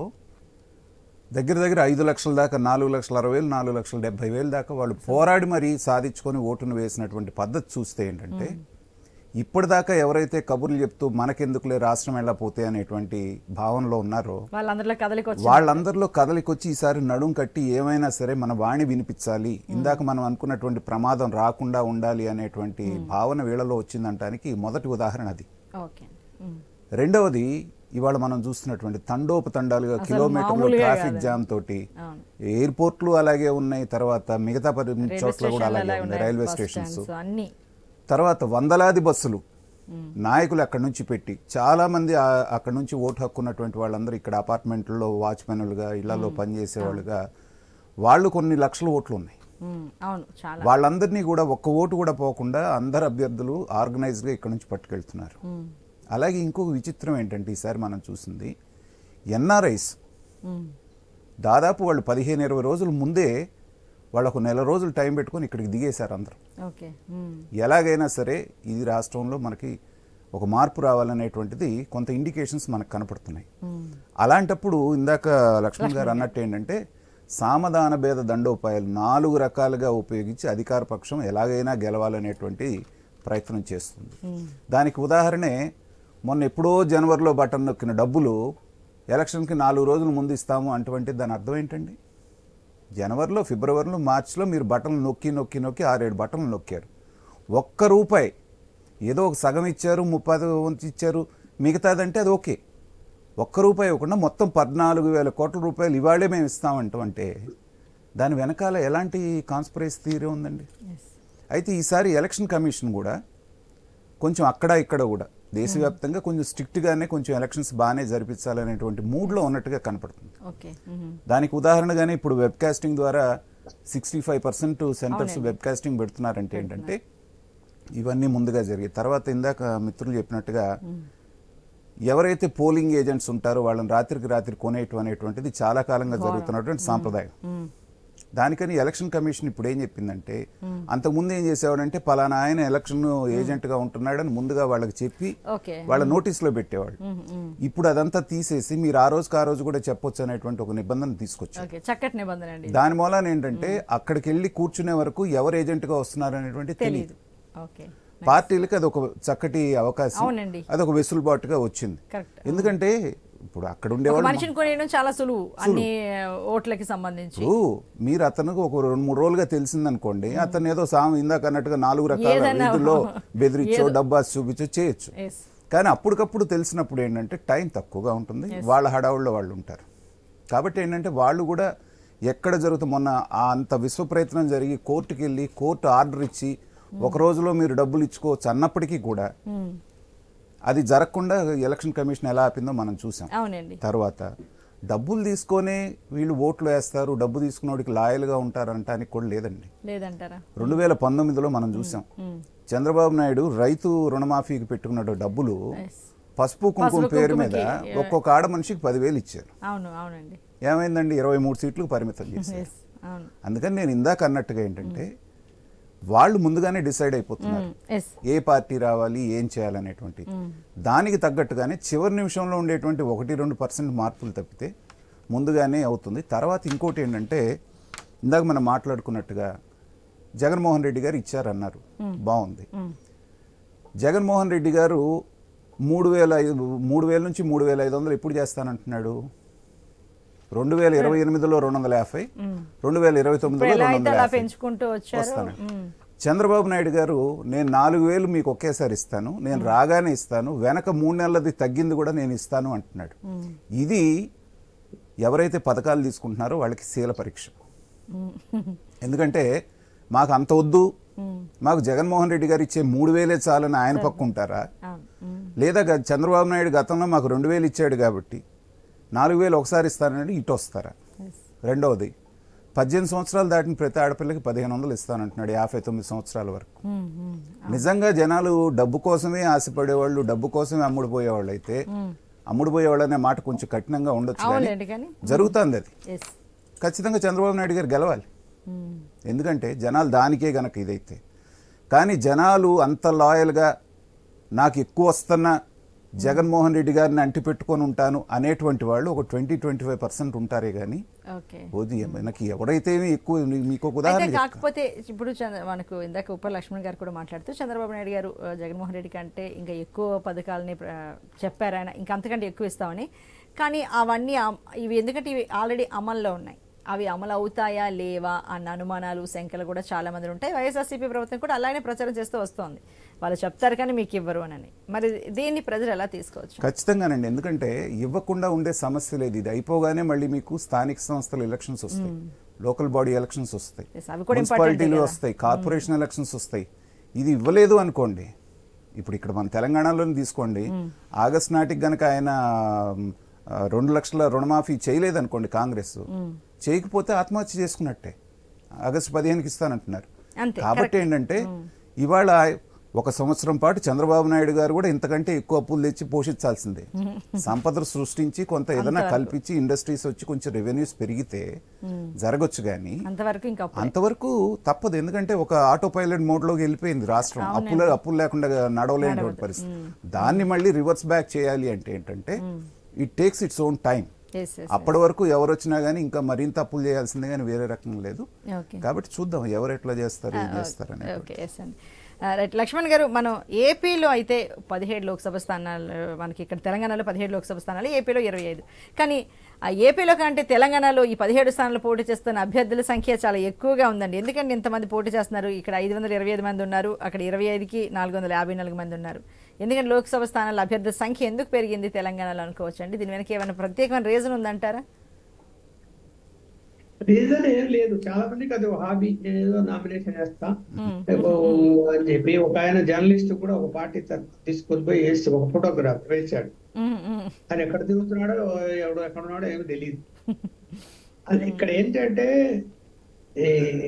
దగ్గర దగ్గర ఐదు లక్షల దాకా నాలుగు లక్షల అరవై వేలు నాలుగు లక్షల డెబ్బై వేలు దాకా వాళ్ళు పోరాడి మరీ సాధించుకొని ఓటును వేసినటువంటి పద్ధతి చూస్తే ఏంటంటే ఇప్పటిదాకా ఎవరైతే కబుర్లు చెప్తూ మనకెందుకులే రాష్ట్రం వెళ్ళపోతే అనేటువంటి భావనలో ఉన్నారో వాళ్ళందరిలో కదలికి వచ్చి వాళ్ళందరిలో కదలికొచ్చి ఈసారి నడుం కట్టి ఏమైనా సరే మన వాణి వినిపించాలి ఇందాక మనం అనుకున్నటువంటి ప్రమాదం రాకుండా ఉండాలి అనేటువంటి భావన వీళ్ళలో వచ్చిందంటానికి మొదటి ఉదాహరణ అది ఓకే ఉమ్, రెండవది ఇవాళ మనం చూస్తున్నటువంటి తండోపతండాలుగా అసలు కిలోమీటర్లు మామూలుగా ట్రాఫిక్ కాదు. జామ్ తోటి అవును ఎయిర్పోర్ట్లు అలాగే ఉన్నాయి తర్వాత మిగతా పరి- రైల్వే చోట్ల కూడా స్టేషన్లు అలాగే అలా ఉన్నాయి ఉన్నాయి, రైల్వే బస్ స్టేషన్స్ స్టాండ్స్ అన్ని తర్వాత వందలాది బస్సులు నాయకులు అక్కడి నుంచి పెట్టి చాలా మంది ఆ- అక్కడి నుంచి ఓటు హక్కు ఉన్నటువంటి వాళ్ళందరూ ఇక్కడ అపార్ట్మెంట్లలో వాచ్మెన్లుగా ఇళ్లలో పనిచేసేవాళ్ళుగా వాళ్ళు కొన్ని లక్షల ఓట్లు ఉన్నాయి ఉమ్, అవును చాలా వాళ్ళందరినీ కూడా ఒక్క ఓటు కూడా పోకుండా అందరు అభ్యర్థులు ఆర్గనైజ్గా ఇక్కడ నుంచి పట్టుకెళ్తున్నారు ఉమ్, అలాగే ఇంకొక విచిత్రం ఏంటంటే ఈసారి మనం చూసింది ఎన్ఆర్ఐస్ ఉమ్, దాదాపు వాళ్ళు పదిహేను ఇరవై రోజుల ముందే వాళ్ళకు నెల రోజులు టైం పెట్టుకొని ఇక్కడికి దిగేశారు అందరూ ఓకే ఉమ్, ఎలాగైనా సరే ఇది రాష్ట్రంలో మనకి ఒక మార్పు రావాలనేటువంటిది కొంత ఇండికేషన్స్ మనకు కనపడుతున్నాయి ఉమ్, అలాంటప్పుడు ఇందాక లక్ష్మణ్ గారు అన్నట్టు ఏంటంటే సామధాన భేద దండోపాయాలు నాలుగు రకాలుగా ఉపయోగించి అధికార పక్షం ఎలాగైనా గెలవాలనేటువంటి ప్రయత్నం చేస్తుంది ఉమ్, దానికి ఉదాహరణే మొన్న ఎప్పుడో జనవరిలో బటన్ నొక్కిన డబ్బులు ఎలక్షన్కి నాలుగు రోజుల ముందు ఇస్తాము అటువంటి దాని అర్థం ఏంటండి జనవరిలో ఫిబ్రవరిలో మార్చిలో మీరు బటన్లు నొక్కి నొక్కి నొక్కి ఆరేడు బటన్లు నొక్కారు ఒక్క రూపాయి ఏదో ఒక సగం ఇచ్చారు ముప్పై వంతు ఇచ్చారు మిగతాదంటే అది ఓకే ఒక్క రూపాయి ఇవ్వకుండా మొత్తం పద్నాలుగు వేల కోట్ల రూపాయలు ఇవాళే మేము ఇస్తామంటాం అంటే దాని వెనకాల ఎలాంటి కాన్స్పరైజ్ థియరీ ఉందండి yes. అయితే ఈసారి ఎలక్షన్ కమిషన్ కూడా కొంచెం అక్కడ ఇక్కడ కూడా దేశవ్యాప్తంగా కొంచెం స్ట్రిక్ట్గానే కొంచెం ఎలక్షన్స్ బాగానే జరిపించాలనేటువంటి మూడ్లో ఉన్నట్టుగా కనపడుతుంది ఓకే ఉమ్, దానికి ఉదాహరణగానే ఇప్పుడు వెబ్ కాస్టింగ్ ద్వారా సిక్స్టీ ఫైవ్ పర్సెంట్ సెంటర్స్ అవునండి. వెబ్ కాస్టింగ్ పెడుతున్నారంటే ఏంటంటే ఇవన్నీ ముందుగా జరిగాయి తర్వాత ఇందాక మిత్రులు చెప్పినట్టుగా ఎవరైతే పోలింగ్ ఏజెంట్స్ ఉంటారో వాళ్ళని రాత్రికి రాత్రి కొనేయటం అనేటువంటిది చాలా కాలంగా జరుగుతున్నటువంటి సాంప్రదాయం ఉమ్, దానికని ఎలక్షన్ కమిషన్ ఇప్పుడు ఏం చెప్పిందంటే అంతకుముందు ఏం చేసేవాడంటే పలానా ఆయన ఎలక్షన్ ఏజెంట్ గా ఉంటున్నాడని ముందుగా వాళ్ళకి చెప్పి ఓకే వాళ్ళ నోటీసులో పెట్టేవాళ్ళు ఉమ్, ఉమ్, ఇప్పుడు అదంతా తీసేసి మీరు ఆ రోజుకి ఆ రోజు కూడా చెప్పొచ్చు అనేటువంటి ఒక నిబంధన తీసుకొచ్చారు ఓకే చక్కటి నిబంధన అండి దాని మూలాన ఏంటంటే అక్కడికి వెళ్ళి కూర్చునే వరకు ఎవరు ఏజెంట్ గా వస్తున్నారు అనేటువంటి తెలీదు తెలియదు ఓకే పార్టీలకి అది ఒక చక్కటి అవకాశం అవునండి. అది ఒక వెసులుబాటుగా వచ్చింది కరెక్ట్ ఎందుకంటే ఇప్పుడు అక్కడ ఒక ఉండేవాళ్ళు మనిషిని కొనేయడం చాలా సులువు అన్ని ఓట్లకి సంబంధించి ఇప్పుడు మీరు అతనికి ఒక రెండు మూడు రోజులుగా తెలిసిందనుకోండి అతను ఏదో సాము ఇందాక అన్నట్టుగా నాలుగు రకాల ఏదైనా రీతుల్లో బెదిరించో ఏదో- డబ్బాస్ చూపించో చేయొచ్చు ఎస్ కానీ అప్పటికప్పుడు తెలిసినప్పుడు ఏంటంటే టైం తక్కువగా ఉంటుంది వాళ్ళ హడావుల్లో వాళ్ళు ఉంటారు కాబట్టి ఏంటంటే వాళ్ళు కూడా ఎక్కడ జరుగుతుంది మొన్న ఆ అంత విశ్వ ప్రయత్నం జరిగి కోర్టుకి వెళ్ళి కోర్టు ఆర్డర్ ఇచ్చి ఒక రోజులో మీరు డబ్బులు ఇచ్చుకోవచ్చు అన్నప్పటికీ కూడా అది జరగకుండా ఎలక్షన్ కమిషన్ ఎలా ఆపిందో మనం చూసాం అవునండి తర్వాత డబ్బులు తీసుకొనే వీళ్ళు ఓట్లు వేస్తారు డబ్బు తీసుకున్నోడికి లాయల్గా ఉంటారు అనటానికి కూడా లేదండి లేదంటారా రెండు వేల పంతొమ్మిదిలో మనం చూసాం చంద్రబాబు నాయుడు రైతు రుణమాఫీకి పెట్టుకున్న డబ్బులు ఎస్ పసుపు కుంకుమ పసుపు పేరు మీద కుంకుమకి, ఒక్కొక్క ఆడ మనిషికి పదివేలు ఇచ్చారు అవును అవునండి ఏమైందండి ఇరవై మూడు సీట్లకు పరిమితం చేశారు ఎస్ అవును అందుకని నేను ఇందాక అన్నట్టుగా ఏంటంటే వాళ్ళు ముందుగానే డిసైడ్ అయిపోతున్నారు ఎస్ ఏ పార్టీ రావాలి ఏం చేయాలనేటువంటి దానికి తగ్గట్టుగానే చివరి నిమిషంలో ఉండేటువంటి ఒకటి రెండు పర్సెంట్ మార్పులు తప్పితే ముందుగానే అవుతుంది తర్వాత ఇంకోటి ఏంటంటే ఇందాక మనం మాట్లాడుకున్నట్టుగా జగన్మోహన్ రెడ్డి గారు ఇచ్చారన్నారు బాగుంది జగన్మోహన్ రెడ్డి గారు మూడు వేల ఐదు మూడు వేల నుంచి మూడు వేల ఐదు వందలు ఎప్పుడు చేస్తానంటున్నాడు రెండు వేల ఇరవై ఎనిమిదిలో రెండు వందల యాభై రెండు వేల ఇరవై ఇప్పుడు తొమ్మిదిలో ఎలా రెండు అయితే వందల అలా యాభై పెంచుకుంటూ వచ్చారు వస్తాను. ఉమ్, చంద్రబాబు నాయుడు గారు నేను నాలుగు వేలు మీకు ఒకేసారి ఇస్తాను నేను రాగానే ఇస్తాను వెనక మూడు నెలలది తగ్గింది కూడా నేను ఇస్తాను అంటున్నాడు ఇది ఎవరైతే పథకాలు తీసుకుంటున్నారో వాళ్ళకి శీల పరీక్ష ఎందుకంటే మాకు అంత వద్దు మాకు జగన్మోహన్ రెడ్డి గారు ఇచ్చే మూడు వేలే చాలని ఆయన పక్కుంటారా అవును ఉమ్. లేదా గ- చంద్రబాబు నాయుడు గతంలో మాకు రెండు వేలు ఇచ్చాడు కాబట్టి నాలుగు వేలు ఒకసారి ఇస్తానంటే ఇటు వస్తారా Yes. రెండవది పద్దెనిమిది సంవత్సరాలు దాటిన ప్రతి ఆడపిల్లకి పదిహేను వందలు ఇస్తానంటున్నాడు యాభై తొమ్మిది సంవత్సరాల వరకు ఉమ్, ఉమ్. నిజంగా జనాలు డబ్బు కోసమే ఆశపడేవాళ్ళు డబ్బు కోసమే అమ్ముడుపోయేవాళ్ళు అయితే అమ్ముడుపోయేవాళ్ళు అనే మాట కొంచెం కఠినంగా ఉండొచ్చు కానీ అవునులేండి కానీ జరుగుతుంది అది ఎస్ ఖచ్చితంగా చంద్రబాబు నాయుడు గారు గెలవాలి ఎందుకంటే జనాలు దానికే గనక ఇదైతే కానీ జనాలు అంత లాయల్గా నాకు ఎక్కువ వస్తున్న జగన్మోహన్ రెడ్డి గారిని అంటి పెట్టుకొని ఉంటాను అనేటువంటి వాళ్ళు ఒక ట్వంటీ ట్వంటీ ఫైవ్ పర్సెంట్ ఉంటారే కానీ ఓకే ఓది మనకి ఎవడైతే ఎక్కువ మీకు ఒక అయితే ఉదాహరణ చెప్తా. కాకపోతే ఇప్పుడు చంద్ర- మనకు ఇందాక ఉప లక్ష్మణ్ గారు కూడా మాట్లాడుతూ చంద్రబాబు నాయుడు గారు ఆ, జగన్మోహన్ రెడ్డి కంటే ఇంకా ఎక్కువ పథకాలని ప్ర- చెప్పారు ఆయన ఇంకా అంతకంటే ఎక్కువ ఇస్తామని కానీ అవన్నీ అమ్- ఇవి ఎందుకంటే ఇవి ఆల్రెడీ అమల్లో ఉన్నాయి అవి అమలు అవుతాయా లేవా అన్న అనుమానాలు శంకలు కూడా చాలా మంది ఉంటాయి వైఎస్ఆర్సీపీ ప్రభుత్వం కూడా అలానే ప్రచారం చేస్తూ వస్తోంది వాళ్ళు చెప్తారు కానీ మీకు ఇవ్వరు అని మరి దీన్ని ప్రజలు ఎలా తీసుకోవచ్చు ఖచ్చితంగానండి ఎందుకంటే ఇవ్వకుండా ఉండే సమస్య లేదు ఇది అయిపోగానే మళ్ళీ మీకు స్థానిక సంస్థల ఎలక్షన్స్ వస్తాయి లోకల్ బాడీ ఎలక్షన్స్ వస్తాయి Yes, అవి కూడా important మున్సిపాలిటీలు కదా. వస్తాయి కార్పొరేషన్ ఎలక్షన్స్ వస్తాయి ఇది ఇవ్వలేదు అనుకోండి ఇప్పుడు ఇక్కడ మన తెలంగాణలోనే తీసుకోండి ఆగస్ట్ నాటికి గనక ఆయన ఆ, రెండు లక్షల రుణమాఫీ చేయలేదు అనుకోండి కాంగ్రెస్ చేయకపోతే ఆత్మహత్య చేసుకున్నట్టే ఆగస్టు పదిహేనుకి ఇస్తానంటున్నారు అంతే, కాబట్టి ఏంటంటే ఇవాళ ఒక సంవత్సరం పాటు చంద్రబాబు నాయుడు గారు కూడా ఇంతకంటే ఎక్కువ అప్పులు తెచ్చి పోషించాల్సిందే సంపదలు సృష్టించి కొంత ఏదైనా కల్పించి ఇండస్ట్రీస్ వచ్చి కొంచెం రెవెన్యూస్ పెరిగితే జరగొచ్చు కానీ అంతవరకు ఇంకా అప్పుడే. అంతవరకు తప్పదు ఎందుకంటే ఒక ఆటో పైలట్ మోడ్ లోకి వెళ్ళిపోయింది రాష్ట్రం అప్పులు అప్పులు లేకుండా నడవలేనటువంటి పరిస్థితి దాన్ని మళ్ళీ రివర్స్ బ్యాక్ చేయాలి అంటే ఏంటంటే it takes its own time Yes, yes, అప్పటి వరకు ఎవరు వచ్చినా గానీ ఇంకా మరింత అప్పులు చేయాల్సిందే కానీ వేరే రకం లేదు ఓకే కాబట్టి చూద్దాం ఎవరు ఎట్లా చేస్తారు ఏం చేస్తారు అనేది ఓకే ఎస్ అండి ఆ, రైట్ లక్ష్మణ్ గారు మనం ఏపీలో అయితే పదిహేడు లోక్సభ స్థానాలు మనకి ఇక్కడ తెలంగాణలో పదిహేడు లోక్సభ స్థానాలు ఏపీలో ఇరవై ఐదు కానీ ఆ ఏపీలో కంటే తెలంగాణలో ఈ పదిహేడు స్థానాలు పోటీ చేస్తున్న అభ్యర్థుల సంఖ్య చాలా ఎక్కువగా ఉందండి ఎందుకంటే ఇంతమంది పోటీ చేస్తున్నారు ఇక్కడ ఐదు వందల ఇరవై ఐదు మంది ఉన్నారు అక్కడ ఇరవై ఐదుకి నాలుగు వందల యాభై నాలుగు మంది ఉన్నారు ఎందుకంటే లోక్సభ స్థానాల అభ్యర్థుల సంఖ్య ఎందుకు పెరిగింది తెలంగాణలో అనుకోవచ్చు అండి దీని వెనక ఏమైనా ప్రత్యేకమైన రీజన్ ఉందంటారా రీజన్ ఏం లేదు చాలా మందికి అది హాబీ నేను ఏదో నామినేషన్ చేస్తా ఏవో అని చెప్పి ఒక ఆయన జర్నలిస్ట్ కూడా ఒక పార్టీ తరఫు తీసుకొని పోయి వేసి ఒక ఫోటోగ్రాఫ్ వేశాడు ఉమ్, ఉమ్, ఆయన ఎక్కడ తిరుగుతున్నాడో ఎవడు ఎక్కడ ఉన్నాడో ఏమో తెలియదు అది ఇక్కడ ఏంటంటే ఈ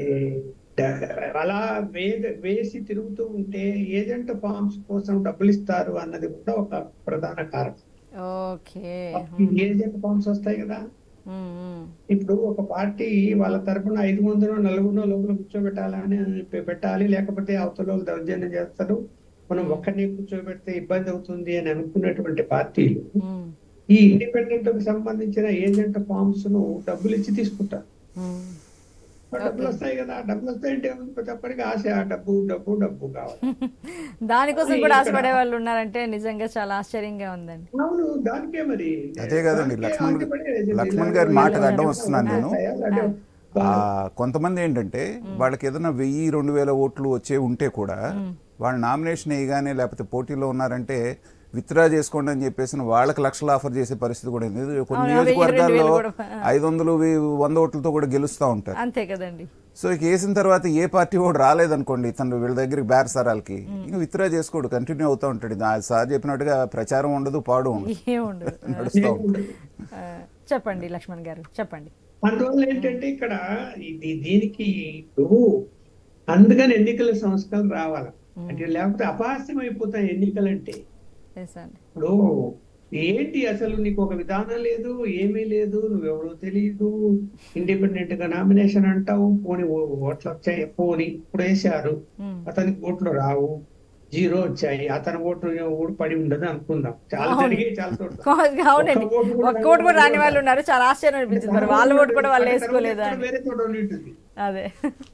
డ- అలా వే వేసి తిరుగుతూ ఉంటే ఏజెంట్ ఫార్మ్స్ కోసం డబ్బులు ఇస్తారు అన్నది కూడా ఒక ప్రధాన కారణం ఓకే ఈ ఏజెంట్ ఫార్మ్స్ వస్తాయి కదా ఉమ్, ఉమ్, ఇప్పుడు ఒక పార్టీ వాళ్ళ తరపున ఐదు మందినో నలుగురినో లోపల కూర్చోబెట్టాలని పె- పెట్టాలి లేకపోతే అవతల వాళ్ళు దౌర్జన్యం చేస్తారు మనం ఒక్కరిని కూర్చోబెడితే ఇబ్బంది అవుతుంది అని అనుకున్నటువంటి పార్టీలు ఉమ్, ఈ ఇండిపెండెంట్ కి సంబంధించిన ఏజెంట్ ఫార్మ్స్ ను డబ్బులు ఇచ్చి తీసుకుంటారు ఉమ్. డబ్బులు వస్తాయి కదా డబ్బులు వస్తాయంటే చెప్పడానికి ఆశ డబ్బు డబ్బు డబ్బు కావాలి దానికోసం అది కూడా ఇక్కడ- ఆశపడే వాళ్ళు ఉన్నారంటే నిజంగా చాలా ఆశ్చర్యంగా ఉందండి అవును దానికే మరి అదే కదండి, దానికే లక్ష్మణ్ ఆశపడేది. లక్ష్మణ్ గారి మాటకు అడ్డం వస్తున్నాను నేను. అంటే ఆ, కొంతమంది ఏంటంటే వాళ్ళకి ఏదైనా వెయ్యి రెండు వేల ఓట్లు వచ్చే ఉంటే కూడా వాళ్ళు నామినేషన్ వేయగానే లేకపోతే పోటీలో ఉన్నారంటే విత్డ్రా చేసుకోండి అని చెప్పేసి వాళ్ళకి లక్షలు ఆఫర్ చేసే పరిస్థితి కూడా ఉంది ఇది కొన్ని అవును, వెయ్యి, రెండు నియోజకవర్గాల్లో వేలు కూడా. ఐదు వందలు వెయ్యి, వంద ఓట్లతో కూడా గెలుస్తూ ఉంటారు అంతే కదండి సో ఇక వేసిన తర్వాత ఏ పార్టీ కూడా రాలేదనుకోండి తను వీళ్ళ దగ్గరికి బేరసారాలకి ఇంకా విత్డ్రా చేసుకోడు కంటిన్యూ అవుతూ ఉంటాడు ఇది ఆ సార్ చెప్పినట్టుగా ప్రచారం ఉండదు పాడు ఉండదు ఏముండదు నడుస్తూ ఉంటుంది ఆ, చెప్పండి లక్ష్మణ్ గారు చెప్పండి అందువల్ల ఏంటంటే ఇక్కడ ఇది దీనికి ఇప్పుడు అందుకని ఎన్నికల సంస్కరణ రావాలి అంటే లేకపోతే అపహాస్యం అయిపోతాయి ఎన్నికలంటే ఎస్ అండి ఇప్పుడు ఏంటి అసలు నీకు ఒక విధానం లేదు ఏమీ లేదు నువ్వెవడో తెలియదు ఇండిపెండెంట్ గా నామినేషన్ అంటావు పోని ఓ- ఓట్లు వచ్చాయి పోని ఇప్పుడు వేశారు ఉమ్. అతనికి ఓట్లు రావు జీరో వచ్చాయి అతని ఓటు ఓటు పడి ఉండదు అనుకుందాం చాలా అవును. జరిగాయి చాలా చోట్ల అవునండి ఒక్క ఓటు కూడా ఒక్క ఓటు కూడా రాని వాళ్ళు ఉన్నారు చాలా ఆశ్చర్యం అనిపించింది మరి వాళ్ళ ఓటు కూడా వాళ్ళు వేసుకోలేదు అని వేరే చోట ఉండి ఉంటుంది అదే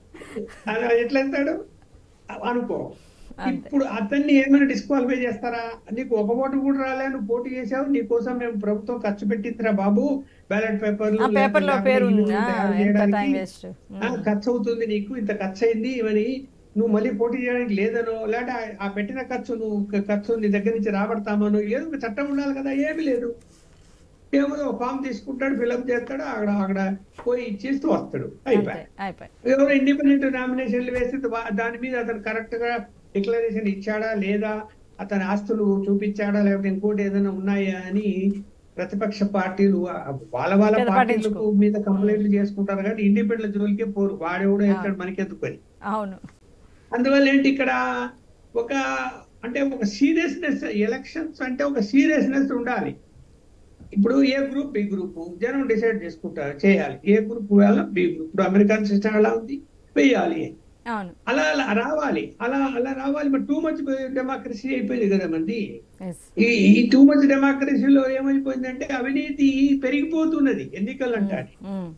అది ఎట్లా వెళ్తాడు అనుకో అంతే. ఇప్పుడు అతన్ని ఏమైనా డిస్క్వాలిఫై చేస్తారా నీకు ఒక ఓటు కూడా రాలే నువ్వు పోటీ చేసావు నీ కోసం మేము ప్రభుత్వం ఖర్చు పెట్టిందిరా బాబు బ్యాలెట్ పేపర్లు ఆ పేపర్ లో పేరు ఉంది ఆ, ఎంత టైం వేస్ట్ ఖర్చు అవుతుంది నీకు ఇంత ఖర్చు అయింది ఇవని నువ్వు మళ్ళీ పోటీ చేయడానికి లేదనో లేకపోతే ఆ- ఆ పెట్టిన ఖర్చు నువ్వు ఖర్చు నీ దగ్గర నుంచి రాబడతామనో ఏదో ఒక చట్టం ఉండాలి కదా ఏమీ లేదు ఏమో ఫామ్ తీసుకుంటాడు ఫిలప్ చేస్తాడు అక్కడ అక్కడ పోయి ఇచ్చేస్తూ వస్తాడు అంతే అయిపోయి అయిపోయి ఎవరు ఇండిపెండెంట్ నామినేషన్లు వేస్తే వా- దాని మీద అతను కరెక్ట్ గా డిక్లరేషన్ ఇచ్చాడా లేదా అతని ఆస్తులు చూపించాడా లేకపోతే ఇంకోటి ఏదైనా ఉన్నాయా అని ప్రతిపక్ష పార్టీలు ఆ వాళ్ళ వాళ్ళ పెద్ద పార్టీలకు పట్టించుకో. మీద కంప్లైంట్లు చేసుకుంటారు కానీ ఇండిపెండెంట్ జోలికే పోరు వాడెవడో వెళ్తాడు మనకెందుకు అని అవును అందువల్ల ఏంటి ఇక్కడ ఒక అంటే ఒక సీరియస్నెస్ ఎలక్షన్స్ అంటే ఒక సీరియస్నెస్ ఉండాలి ఇప్పుడు ఏ గ్రూప్ బి గ్రూప్ జనం డిసైడ్ చేసుకుంటారు చేయాలి ఏ గ్రూప్ వేయాలో బి గ్రూప్ ఇప్పుడు అమెరికన్ సిస్టమ్ ఎలా ఉంది వేయాలి అవును అలా అలా రావాలి అలా అలా రావాలి మరి టూ మచ్ డెమోక్రసీ అయిపోయింది కదా మంది ఎస్ ఈ ఈ టూ మచ్ డెమోక్రసీలో ఏమైపోయిందంటే అవినీతి పెరిగిపోతున్నది ఎన్నికలు అంటారు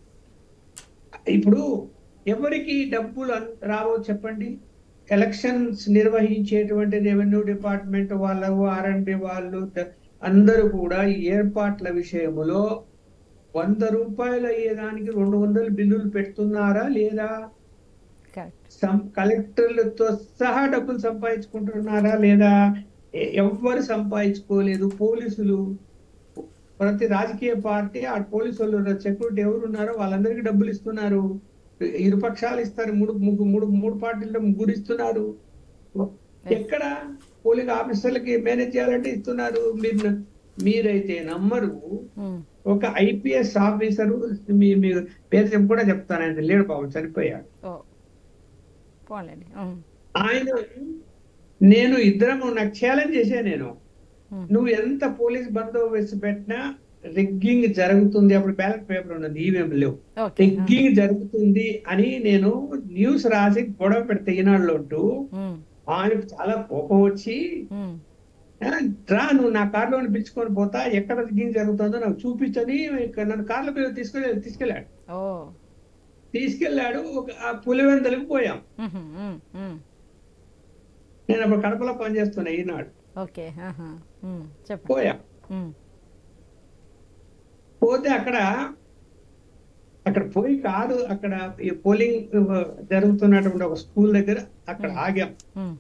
ఇప్పుడు ఎవరికి డబ్బులు అన్- రావో చెప్పండి ఎలక్షన్స్ నిర్వహించేటువంటి రెవెన్యూ డిపార్ట్మెంట్ వాళ్ళు ఆర్ఎండ్బి వాళ్ళు ద- అందరూ కూడా ఈ ఏర్పాట్ల విషయములో వంద రూపాయలు అయ్యేదానికి రెండు వందల బిల్లులు పెడుతున్నారా లేదా కరెక్ట్ సం- కలెక్టర్లతో సహా డబ్బులు సంపాదించుకుంటున్నారా లేదా ఎ- ఎవ్వరు సంపాదించుకోలేదు పోలీసులు ప్రతి రాజకీయ పార్టీ ఆ పోలీసులు సెక్యూరిటీ ఎవరు ఉన్నారో వాళ్ళందరికీ డబ్బులు ఇస్తున్నారు ఇరు పక్షాలు ఇస్తారు మూడు ముగ్గురు మూడు మూడు పార్టీల్లో ముగ్గురు ఇస్తున్నారు ఎక్కడ పోలింగ్ ఆఫీసర్లకి మేనేజ్ చేయాలంటే ఇస్తున్నారు మీరు మీరైతే నమ్మరు ఒక ఐపీఎస్ ఆఫీసర్ మీ మీ పేరు చెప్పి కూడా చెప్తాను ఆయన లేడు పాపం చనిపోయాడు ఓ పోలేండి ఉమ్, ఆయన నేను ఇద్దరము నాకు ఛాలెంజ్ చేశా నేను ఉమ్, నువ్వు ఎంత పోలీస్ బందోబస్తు పెట్టినా రిగ్గింగ్ జరుగుతుంది అప్పుడు బ్యాలెట్ పేపర్ ఉన్నది ఈవీఎం లేవు ఓకే రిగ్గింగ్ జరుగుతుంది అని నేను న్యూస్ రాసి గొడవ పెడితే ఈనాడులో ఉంటూ ఉమ్, ఆయనకు చాలా కోపం వచ్చి ఉమ్, "ఆ, రా నువ్వు నా కార్లో పిలుచుకొని పోతా ఎక్కడ రిగ్గింగ్ జరుగుతుందో నాకు చూపించని ఇక్కడ నన్ను కార్లో తీసుకెళ్ళి తీసుకెళ్ళాడు ఓ తీసుకెళ్ళాడు ఒక ఆ పులివెందలకు పోయాం ఉహు, ఉమ్, ఉమ్, నేను అప్పుడు కడపలో పనిచేస్తున్నా ఈనాడు ఓకే ఆహా, ఉమ్, చెప్పండి పోయాం ఉమ్, పోతే అక్కడ అక్కడ పోయి కాదు అక్కడ ఈ పోలింగ్ జరుగుతున్నటువంటి ఒక స్కూల్ దగ్గర అక్కడ ఆగాం ఉమ్,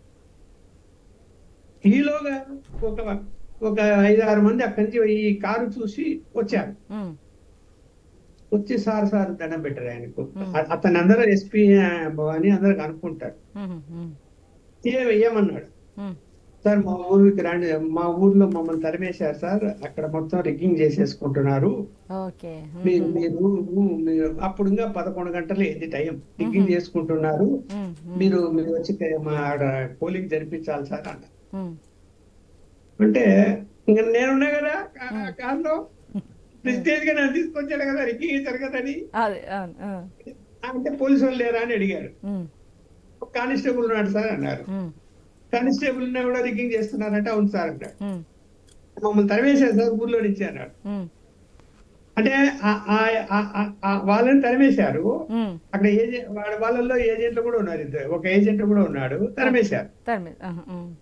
ఈలోగా ఒక ఒక ఐదు ఆరు మంది అక్కడి నుంచి ఈ కారు చూసి వచ్చారు ఉమ్, వచ్చి సార్ సార్ దండం పెట్టారు ఆయనకు అ- అతను అందరూ ఎస్పీ అని అందరికి అనుకుంటారు ఉమ్, ఉమ్, ఏ- ఏమన్నాడు ఉమ్, సార్ మా ఊరికి రండి మా ఊర్లో మమ్మల్ని తరిమేశారు సార్ అక్కడ మొత్తం రిగ్గింగ్ చేసేసుకుంటున్నారు ఓకే ఉమ్, మీరు మీరు మీరు అప్పుడు ఇంకా పదకొండు గంటలు ఏంది టైం రిగ్గింగ్ చేసుకుంటున్నారు ఉమ్, ఉమ్, మీరు మీరు వచ్చి మా ఆడ పోలింగ్ జరిపించాలి సార్ అన్న ఉమ్, అంటే ఇంకా నేనున్నా కదా కా- కార్లో ప్రెసిడెంట్ గా నన్ను తీసుకొచ్చాడు కదా రిగ్గింగ్ జరగదని అదే అవును ఆ, అంటే పోలీసు వాళ్ళు లేరా అని అడిగాడు ఉమ్, ఒక కానిస్టేబుల్ ఉన్నాడు సార్ అన్నారు ఉమ్, కానిస్టేబుల్ ఉన్నా కూడా రిగ్గింగ్ చేస్తున్నారంటే అవును సార్ అన్నాడు ఉమ్, మమ్మల్ని తరిమేశారు సార్ ఊర్లో నుంచి అన్నాడు ఉమ్, అంటే ఆ- ఆ- ఆ- ఆ- ఆ వాళ్ళని తరిమేశారు ఉమ్, అక్కడ ఏజెంట్ వాళ్ళ వాళ్ళల్లో ఏజెంట్లు కూడా ఉన్నారు ఇద్దరు ఒక ఏజెంట్ కూడా ఉన్నాడు తరిమేశారు తరిమి ఆహా, ఉమ్,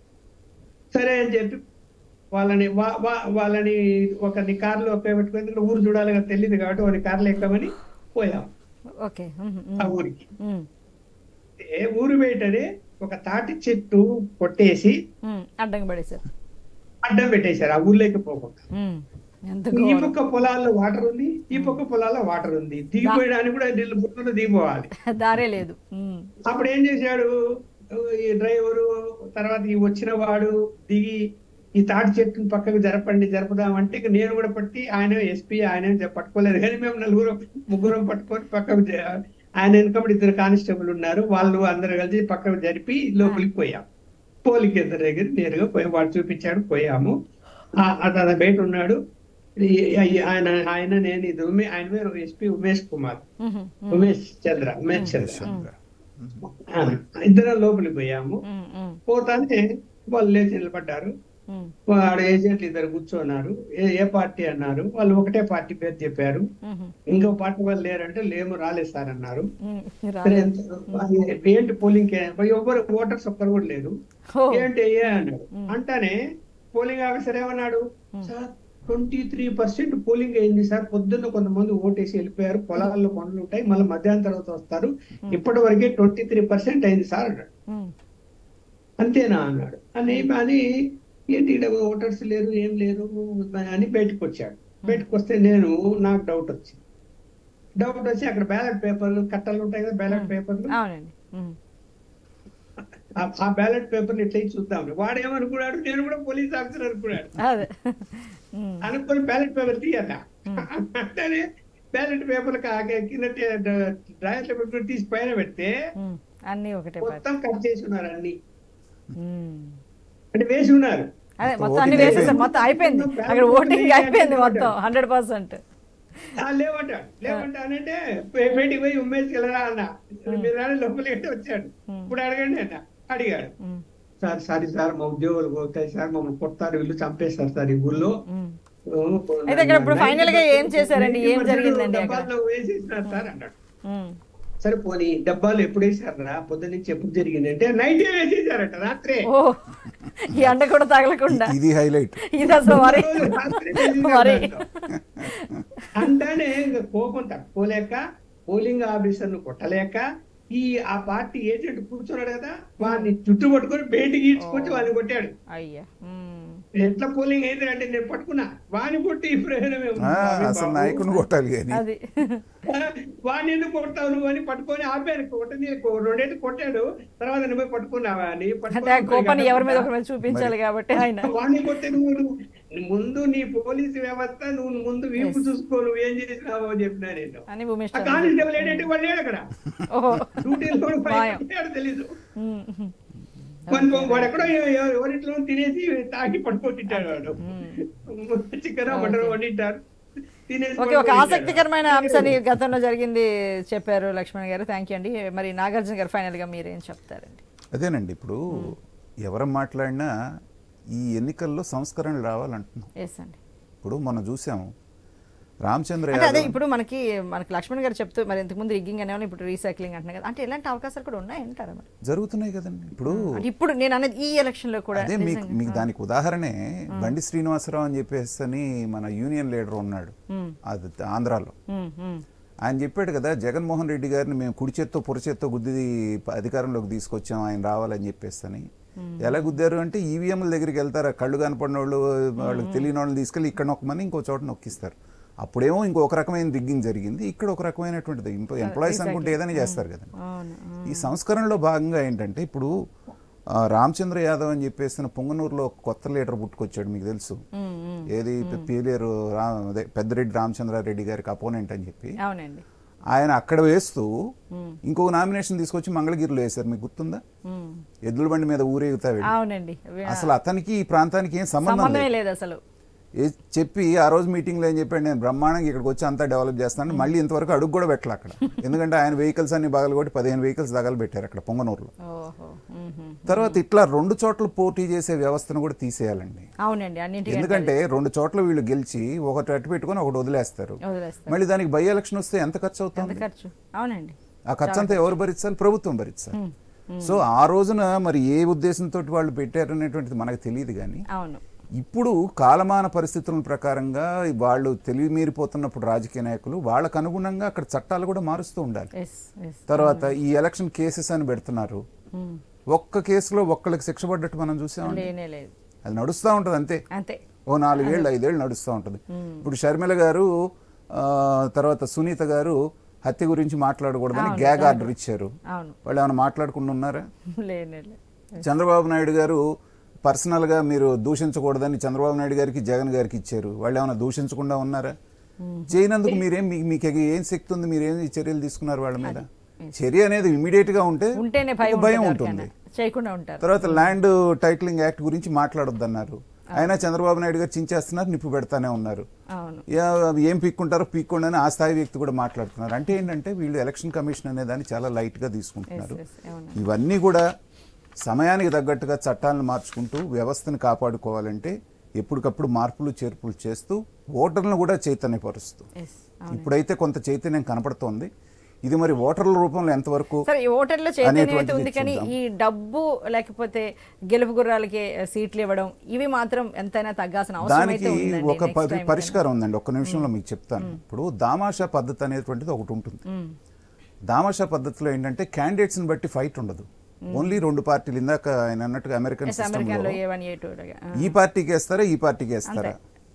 సరే అని చెప్పి వాళ్ళని వా- వా- వాళ్ళని ఒకరిని కార్లో ఒకే పెట్టుకుని ఇక్కడ ఊరు చూడాలి కదా తెలియదు కాబట్టి వారి కార్లో ఎక్కమని పోయాం ఓకే ఉమ్, ఆ ఉమ్, ఊరికి ఉమ్, ఏ ఊరు బయటనే ఒక తాటి చెట్టు కొట్టేసి ఉమ్, అడ్డంగా పడేశారు అడ్డం పెట్టేశారు ఆ ఊర్లోకి పోకుండా ఉమ్, ఎంత ఈ ఘోరం పక్క పొలాల్లో వాటర్ ఉంది ఈ పక్క పొలాల్లో వాటర్ ఉంది దిగిపోయడానికి కూడా నీళ్ళు బుట్టలో దిగిపోవాలి దారే లేదు ఉమ్, అప్పుడు ఏం చేశాడు ఈ డ్రైవరు తర్వాత ఈ వచ్చిన వాడు దిగి ఈ తాటి చెట్టుని పక్కకు జరపండి జరపదామంటే ఇక నేను కూడా పట్టి ఆయన ఎస్పీ ఆయన ఏం పట్టుకోలేదు కానీ మేము నలుగురం ముగ్గురం పట్టుకొని పక్కకు జ- ఆయన వెనకబడి ఇద్దరు కానిస్టేబుల్ ఉన్నారు వాళ్ళు అందరు కలిసి పక్కకు జరిపి లోపలికి పోయాం పోలికి ఇద్దరు దగ్గర నేరుగా పోయి వాడు చూపించాడు పోయాము ఆ- అతను బయట ఉన్నాడు ఈ- ఈ- ఆయన ఆయన నేను ఇది ఉమే ఆయన పేరు ఎస్పీ ఉమేష్ కుమార్ ఉహు, ఉమ్, ఉమేష్ చంద్ర ఉమేష్ చంద్ర చంద్ర. ఆ, ఇద్దరం లోపలికి పోయాము ఉమ్, ఉమ్, పోతానే వాళ్ళు లేచి నిలబడ్డారు ఉమ్, వాడు ఏజెంట్లు ఇద్దరు కూర్చోన్నారు ఏ ఏ పార్టీ అన్నారు వాళ్ళు ఒకటే పార్టీ పేరు చెప్పారు ఉహు, ఇంకో పార్టీ వాళ్ళు లేరంటే లేము రాలేదు సార్ అన్నారు ఉమ్, సరే రాలేదు ఎంత- ఏంటి పోలింగ్ ఎవరు ఓటర్స్ ఒక్కరు కూడా లేదు ఓ, ఏంటి ఏ అన్నాడు అంటానే పోలింగ్ ఆఫీసర్ ఏమన్నాడు sir twenty three percent polling అయింది సార్ పొద్దున్న కొంతమంది ఓటేసి వెళ్ళిపోయారు పొలాల్లో పనులు ఉంటాయి మళ్ళీ మధ్యాహ్నం తర్వాత వస్తారు ఇప్పటి వరకే ట్వంటీ త్రీ పర్సెంట్ అయింది సార్ అన్నాడు ఉమ్, అంతేనా అన్నాడు అని అది ఏంటి ఈడ ఓటర్స్ లేరు ఏం లేరు అని బయటకు వచ్చాడు బయటకు వస్తే నేను నాకు డౌట్ వచ్చింది డౌట్ వచ్చి అక్కడ బ్యాలెట్ పేపర్లు కట్టలు ఉంటాయి కదా బ్యాలెట్ పేపర్లు అవునండి ఉమ్. ఆ- ఆ బ్యాలెట్ పేపర్ ఇట్లా ఇచ్చి చూద్దాం వాడు ఏమనుకున్నాడు నేను కూడా పోలీస్ ఆఫీసర్ అనుకున్నాడు అదే ఉమ్. అనుకుని బ్యాలెట్ పేపర్ తీయట అంటేనే బ్యాలెట్ పేపర్ కింద డ్రాయర్లో పెట్టుకుని తీసి పైన పెడితే ఉమ్. అన్నీ ఒకటే పార్టీ మొత్తం కట్ చేసి ఉన్నారు అన్ని ఉమ్. అంటే వేసి ఉన్నారు అదే మొత్తం మొత్తం అన్ని ఓటింగ్ వేసేసారు అయిపోయింది. మొత్తం అయిపోయింది అక్కడ ఓటింగ్ అయిపోయింది మొత్తం హండ్రెడ్ పర్సెంట్ ఆ, లేవంటాడు లేవంటానంటే బయటికి పోయి ఉమ్మేసి వెళ్ళరా అన్న మీరు రాని లోపలికి అంటే వచ్చాడు ఇప్పుడు అడగండి అన్న అడిగాడు సార్ సారీ సార్ మా ఉద్యోగాలు పోతాయి సార్ మమ్మల్ని కొడతారు వీళ్ళు చంపేస్తారు సార్ ఈ ఊళ్ళో అయితే ఇక్కడ ఇప్పుడు final గా ఏం చేశారండి? ఏం జరిగిందండి అక్కడ? డబ్బాల్లో వేసేసినారు సార్ అన్నాడు సరే పోనీ డబ్బాలు ఎప్పుడు వేసారా పొద్దు నుంచి ఎప్పుడు జరిగింది అంటే నైట్ వేసేసారట రాత్రే ఓ ఈ అండ కూడా తగలకుండా ఇది హైలైట్ ఇది అసలు మరి రోజు రాత్రి మరి వేసేసారట. అంటానే ఇంకా కోపం తట్టుకోలేక పోలింగ్ ఆఫీసర్ ను కొట్టలేక ఈ ఆ పార్టీ ఏజెంట్ కూర్చున్నాడు కదా వాడిని చుట్టూ పట్టుకొని బయటికి ఈడ్చుకొచ్చి వాడిని కొట్టాడు అయ్యా ఉమ్. ఎట్లా పోలింగ్ అయితే అంటే నేను పట్టుకున్నా వాడిని కొట్టి ఈ ప్రయోజనం ఏముంది ఆ, స్వామి అసలు బాబు? నాయకుని కొట్టాలి కానీ అది వాడిని ఎందుకు కొడతావు నువ్వు అని పట్టుకొని ఆపాను కొట్టని రెండేళ్ళు కొట్టాడు తర్వాత నువ్వు పోయి పట్టుకున్నావా అని అంటే ఆ కోపాన్ని ఎవరి మీద ఒకరి మీద చూపించాలి కాబట్టి ఆయన వాడిని కొట్టే నువ్వు నువ్వు ముందు నీ పోలీసు వ్యవస్థ నువ్వు ముందు వీపు చూసుకో నువ్వు ఏం చేసినావో అని చెప్పినా నేను అని భూమిష్ట ఆ కానిస్టేబుల్ ఏంటంటే వాడు లేడు అక్కడ ఓహో డ్యూటీలో మాయం. తెలీదు ఉమ్, ఉమ్. వాడు వాడు ఎక్కడో ఎవ- ఎవరింట్లో తినేసి తాగి పడుకుంటుంటాడు వాడు చికెన్ మటన్ వండింటారు తినేసి ఓకే ఒక పడుకుంటాడు. ఆసక్తికరమైన అంశాన్ని గతంలో జరిగింది చెప్పారు లక్ష్మణ్ గారు థ్యాంక్ యూ అండి మరి నాగార్జున గారు ఫైనల్ గా మీరేం చెప్తారండి అదేనండి ఇప్పుడు ఎవరు మాట్లాడినా ఈ ఎన్నికల్లో సంస్కరణలు రావాలంటున్నాం ఎస్ అండి ఇప్పుడు మనం చూసాము రామచంద్ర అంటే అదే యాదవ్ ఇప్పుడు మనకి మనకి లక్ష్మణ్ గారు చెప్తూ మరి ఇంతకుముందు రిగ్గింగ్ అనేవాళ్ళు ఇప్పుడు రీసైక్లింగ్ అంటున్నారు కదా అంటే ఎలాంటి అవకాశాలు కూడా ఉన్నాయంటారా మరి జరుగుతున్నాయి కదండి ఇప్పుడు అంటే ఇప్పుడు నేను అనేది ఈ ఎలక్షన్ లో కూడా అదే మీకు నిజంగా. మీకు దానికి ఉదాహరణే బండి శ్రీనివాసరావు అని చెప్పేసి అని మన యూనియన్ లీడర్ ఉన్నాడు ఉమ్, అది ఆంధ్రాలో ఉమ్, ఉమ్. ఆయన చెప్పాడు కదా జగన్మోహన్ రెడ్డి గారిని మేము కుడి చేత్తో పొర చేత్తో గుద్ది అధికారంలోకి తీసుకొచ్చాం ఆయన రావాలని చెప్పేసి అని ఎలా గుద్దారు అంటే ఈవీఎంల దగ్గరికి వెళ్తారు ఆ కళ్ళు కనపడిన వాళ్ళు వాళ్ళకి తెలియని వాళ్ళని తీసుకెళ్ళి ఇక్కడ నొక్కమని ఇంకో చోట నొక్కిస్తారు అప్పుడేమో ఇంకొక రకమైన రిగ్గింగ్ జరిగింది ఇక్కడ ఒక రకమైనటువంటిది ఎంప్లాయీస్ అనుకుంటే ఏదైనా చేస్తారు కదండి అవును ఆ. ఈ సంస్కరణలో భాగంగా ఏంటంటే ఇప్పుడు ఆ, రామచంద్ర యాదవ్ అని చెప్పేసిన పొంగనూరులో ఒక కొత్త లీడర్ పుట్టుకొచ్చాడు మీకు తెలుసు ఉమ్, ఉమ్. ఏది పీలేరు రా అదే పెద్దిరెడ్డి రామచంద్రారెడ్డి గారికి అపోనెంట్ అని చెప్పి అవునండి ఆయన అక్కడ వేస్తూ ఇంకొక నామినేషన్ తీసుకొచ్చి మంగళగిరిలో వేశారు మీకు గుర్తుందా ఉమ్. ఎద్దుల బండి మీద ఊరేగుతా వెళ్ళి అవునండి అసలు అతనికి ఈ ప్రాంతానికి ఏం సంబంధం సంబంధమే లేదు లేదు అసలు ఏ- చెప్పి ఆ రోజు మీటింగ్లో ఏం చెప్పాడు నేను బ్రహ్మాండంగా ఇక్కడికి వచ్చి అంతా డెవలప్ చేస్తాను మళ్ళీ ఇంతవరకు అడుగు కూడా పెట్టలే అక్కడ ఎందుకంటే ఆయన వెహికల్స్ అన్ని బాగా కొట్టి పదిహేను వెహికల్స్ దగలు పెట్టారు అక్కడ పొంగనూరులో ఓహో ఉమ్, ఉమ్. తర్వాత ఇట్లా రెండు చోట్ల పోటీ చేసే వ్యవస్థను కూడా తీసేయాలండి అవునండి అన్నింటికీ ఎందుకంటే రెండు చోట్ల వీళ్ళు గెలిచి ఒకటి అట్టు పెట్టుకొని ఒకటి వదిలేస్తారు వదిలేస్తారు మళ్ళీ దానికి బై ఎలక్షన్ వస్తే ఎంత ఖర్చు ఎంత అవుతుంది ఖర్చు అవునండి ఆ ఖర్చు అంతా ఎవరు భరించాలి ప్రభుత్వం భరించాలి సో ఆ రోజున మరి ఏ ఉద్దేశంతో వాళ్ళు పెట్టారు అనేటువంటిది మనకు తెలియదు కానీ అవును ఇప్పుడు కాలమాన పరిస్థితుల ప్రకారంగా వాళ్ళు తెలివి మీరిపోతున్నప్పుడు రాజకీయ నాయకులు వాళ్ళకు అనుగుణంగా అక్కడ చట్టాలు కూడా మారుస్తూ ఉండాలి ఎస్ ఎస్ తర్వాత ఈ ఎలక్షన్ కేసెస్ అని పెడుతున్నారు ఒక్క కేసులో ఒక్కళ్ళకి శిక్ష పడ్డట్టు మనం చూసామండి లేనే లేదు అది నడుస్తూ ఉంటుంది అంతే అంతే ఓ నాలుగేళ్ళు ఐదేళ్ళు నడుస్తూ ఉంటుంది ఇప్పుడు షర్మిల గారు ఆ, తర్వాత సునీత గారు హత్య గురించి మాట్లాడకూడదని గ్యాగ్ ఆర్డర్ ఇచ్చారు అవును వాళ్ళు ఏమైనా మాట్లాడుకుంటూ ఉన్నారా లేనే లేదు చంద్రబాబు నాయుడు గారు పర్సనల్ గా మీరు దూషించకూడదని చంద్రబాబు నాయుడు గారికి జగన్ గారికి ఇచ్చారు వాళ్ళు ఏమైనా దూషించకుండా ఉన్నారా చేయనందుకు మీరేం మీ- మీకు ఏం శక్తి ఉంది మీరేం చర్యలు తీసుకున్నారు వాళ్ళ మీద చర్య అనేది ఇమీడియట్ గా ఉంటే ఉంటేనే భయం ఒక భయం ఉంటుంది ఉంటుంది ఎవరికైనా. చేయకుండా ఉంటారు తర్వాత ల్యాండ్ టైటిలింగ్ యాక్ట్ గురించి మాట్లాడొద్దన్నారు అయినా చంద్రబాబు నాయుడు గారు చించేస్తున్నారు నిప్పు పెడతానే ఉన్నారు అవును యా, అవి ఏం పీక్కుంటారో పీక్కోండి అని ఆ స్థాయి వ్యక్తి కూడా మాట్లాడుతున్నారు అంటే ఏంటంటే వీళ్ళు ఎలక్షన్ కమిషన్ అనే దాన్ని చాలా లైట్ గా తీసుకుంటున్నారు yes, అవును. ఇవన్నీ కూడా సమయానికి తగ్గట్టుగా చట్టాలను మార్చుకుంటూ వ్యవస్థను కాపాడుకోవాలంటే ఎప్పటికప్పుడు మార్పులు చేర్పులు చేస్తూ ఓటర్లను కూడా చైతన్యపరుస్తూ ఎస్ ఇప్పుడైతే కొంత చైతన్యం కనపడుతోంది ఇది మరి ఓటర్ల రూపంలో ఎంతవరకు సరే ఈ ఓటర్లో చైతన్యం అయితే అనేటువంటిది ఉంది కానీ చూద్దాం. ఈ డబ్బు లేకపోతే గెలుపు గుర్రాలకి సీట్లు ఇవ్వడం ఇవి మాత్రం ఎంతైనా తగ్గాల్సిన అవసరం దానికి అయితే ఉందండి ఒక next పరి- time పరిష్కారం ఉందండి ఒక్క నిమిషంలో మీకు చెప్తాను ఇప్పుడు దామాషా పద్ధతి అనేటువంటిది ఒకటి ఉంటుంది ఉమ్, దామాషా పద్ధతిలో ఏంటంటే candidates ని బట్టి ఫైట్ ఉండదు ఓన్లీ రెండు పార్టీలు ఇందాక ఆయన అన్నట్టుగా అమెరికన్ yes, సిస్టమ్ అమెరికాలో ఏ వన్ ఏ టూ ఈ పార్టీకి వేస్తారా ఈ పార్టీకి వేస్తారా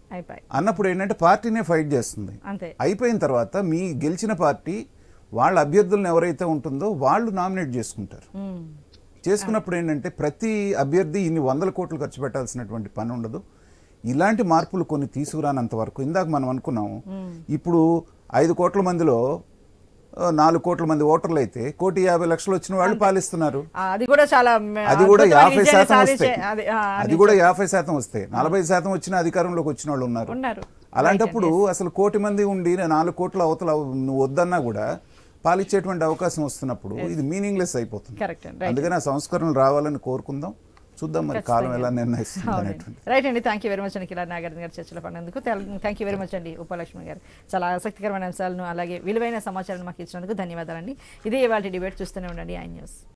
అయిపోయి అన్నప్పుడు ఏంటంటే పార్టీనే ఫైట్ చేస్తుంది అంతే అయిపోయిన తర్వాత మీ గెలిచిన పార్టీ వాళ్ళ అభ్యర్థులను ఎవరైతే ఉంటుందో వాళ్ళు నామినేట్ చేసుకుంటారు ఉమ్. చేసుకున్నప్పుడు ఏంటంటే ప్రతి అభ్యర్థి ఇన్ని వందల కోట్లు ఖర్చు పెట్టాల్సినటువంటి పని ఉండదు ఇలాంటి మార్పులు కొన్ని తీసుకురానంత వరకు ఇందాక మనం అనుకున్నాము ఇప్పుడు ఐదు కోట్ల మందిలో ఆ, నాలుగు కోట్ల మంది ఓటర్లు అయితే కోటి యాభై లక్షలు వచ్చిన వాళ్ళు పాలిస్తున్నారు ఆ, అది కూడా చాలా మ- అది కూడా అద్భుతమైన యాభై విజయాన్ని శాతం సాధించే- వస్తాయి అది, ఆ, అది కూడా యాభై శాతం వస్తాయి నలభై శాతం వచ్చిన అధికారంలోకి వచ్చిన వాళ్ళు ఉన్నారు ఉన్నారు అలాంటప్పుడు అసలు కోటి మంది ఉండి నేను నాలుగు కోట్ల అవతల నువ్వు వద్దన్నా కూడా పాలిచ్చేటువంటి అవకాశం వస్తున్నప్పుడు ఇది మీనింగ్లెస్ అయిపోతుంది కరెక్ట్ రైట్ అందుకని ఆ సంస్కరణలు రావాలని కోరుకుందాం చూద్దాం మరి కాలం ఎలా నిర్ణయిస్తుంది అనేటువంటి రైట్ అండి థ్యాంక్ యూ వెరీ మచ్ అండి కిలా నాగార్జున గారు చర్చలో పడినందుకు థ్యాంక్ యూ వెరీ మచ్ అండి ఉపలక్ష్మి గారు చాలా ఆసక్తికరమైన అంశాలను అలాగే విలువైన సమాచారాన్ని మాకు ఇచ్చినందుకు ధన్యవాదాలండి ఇదే ఇవాళ డిబేట్ చూస్తూనే ఉండండి ఐ న్యూస్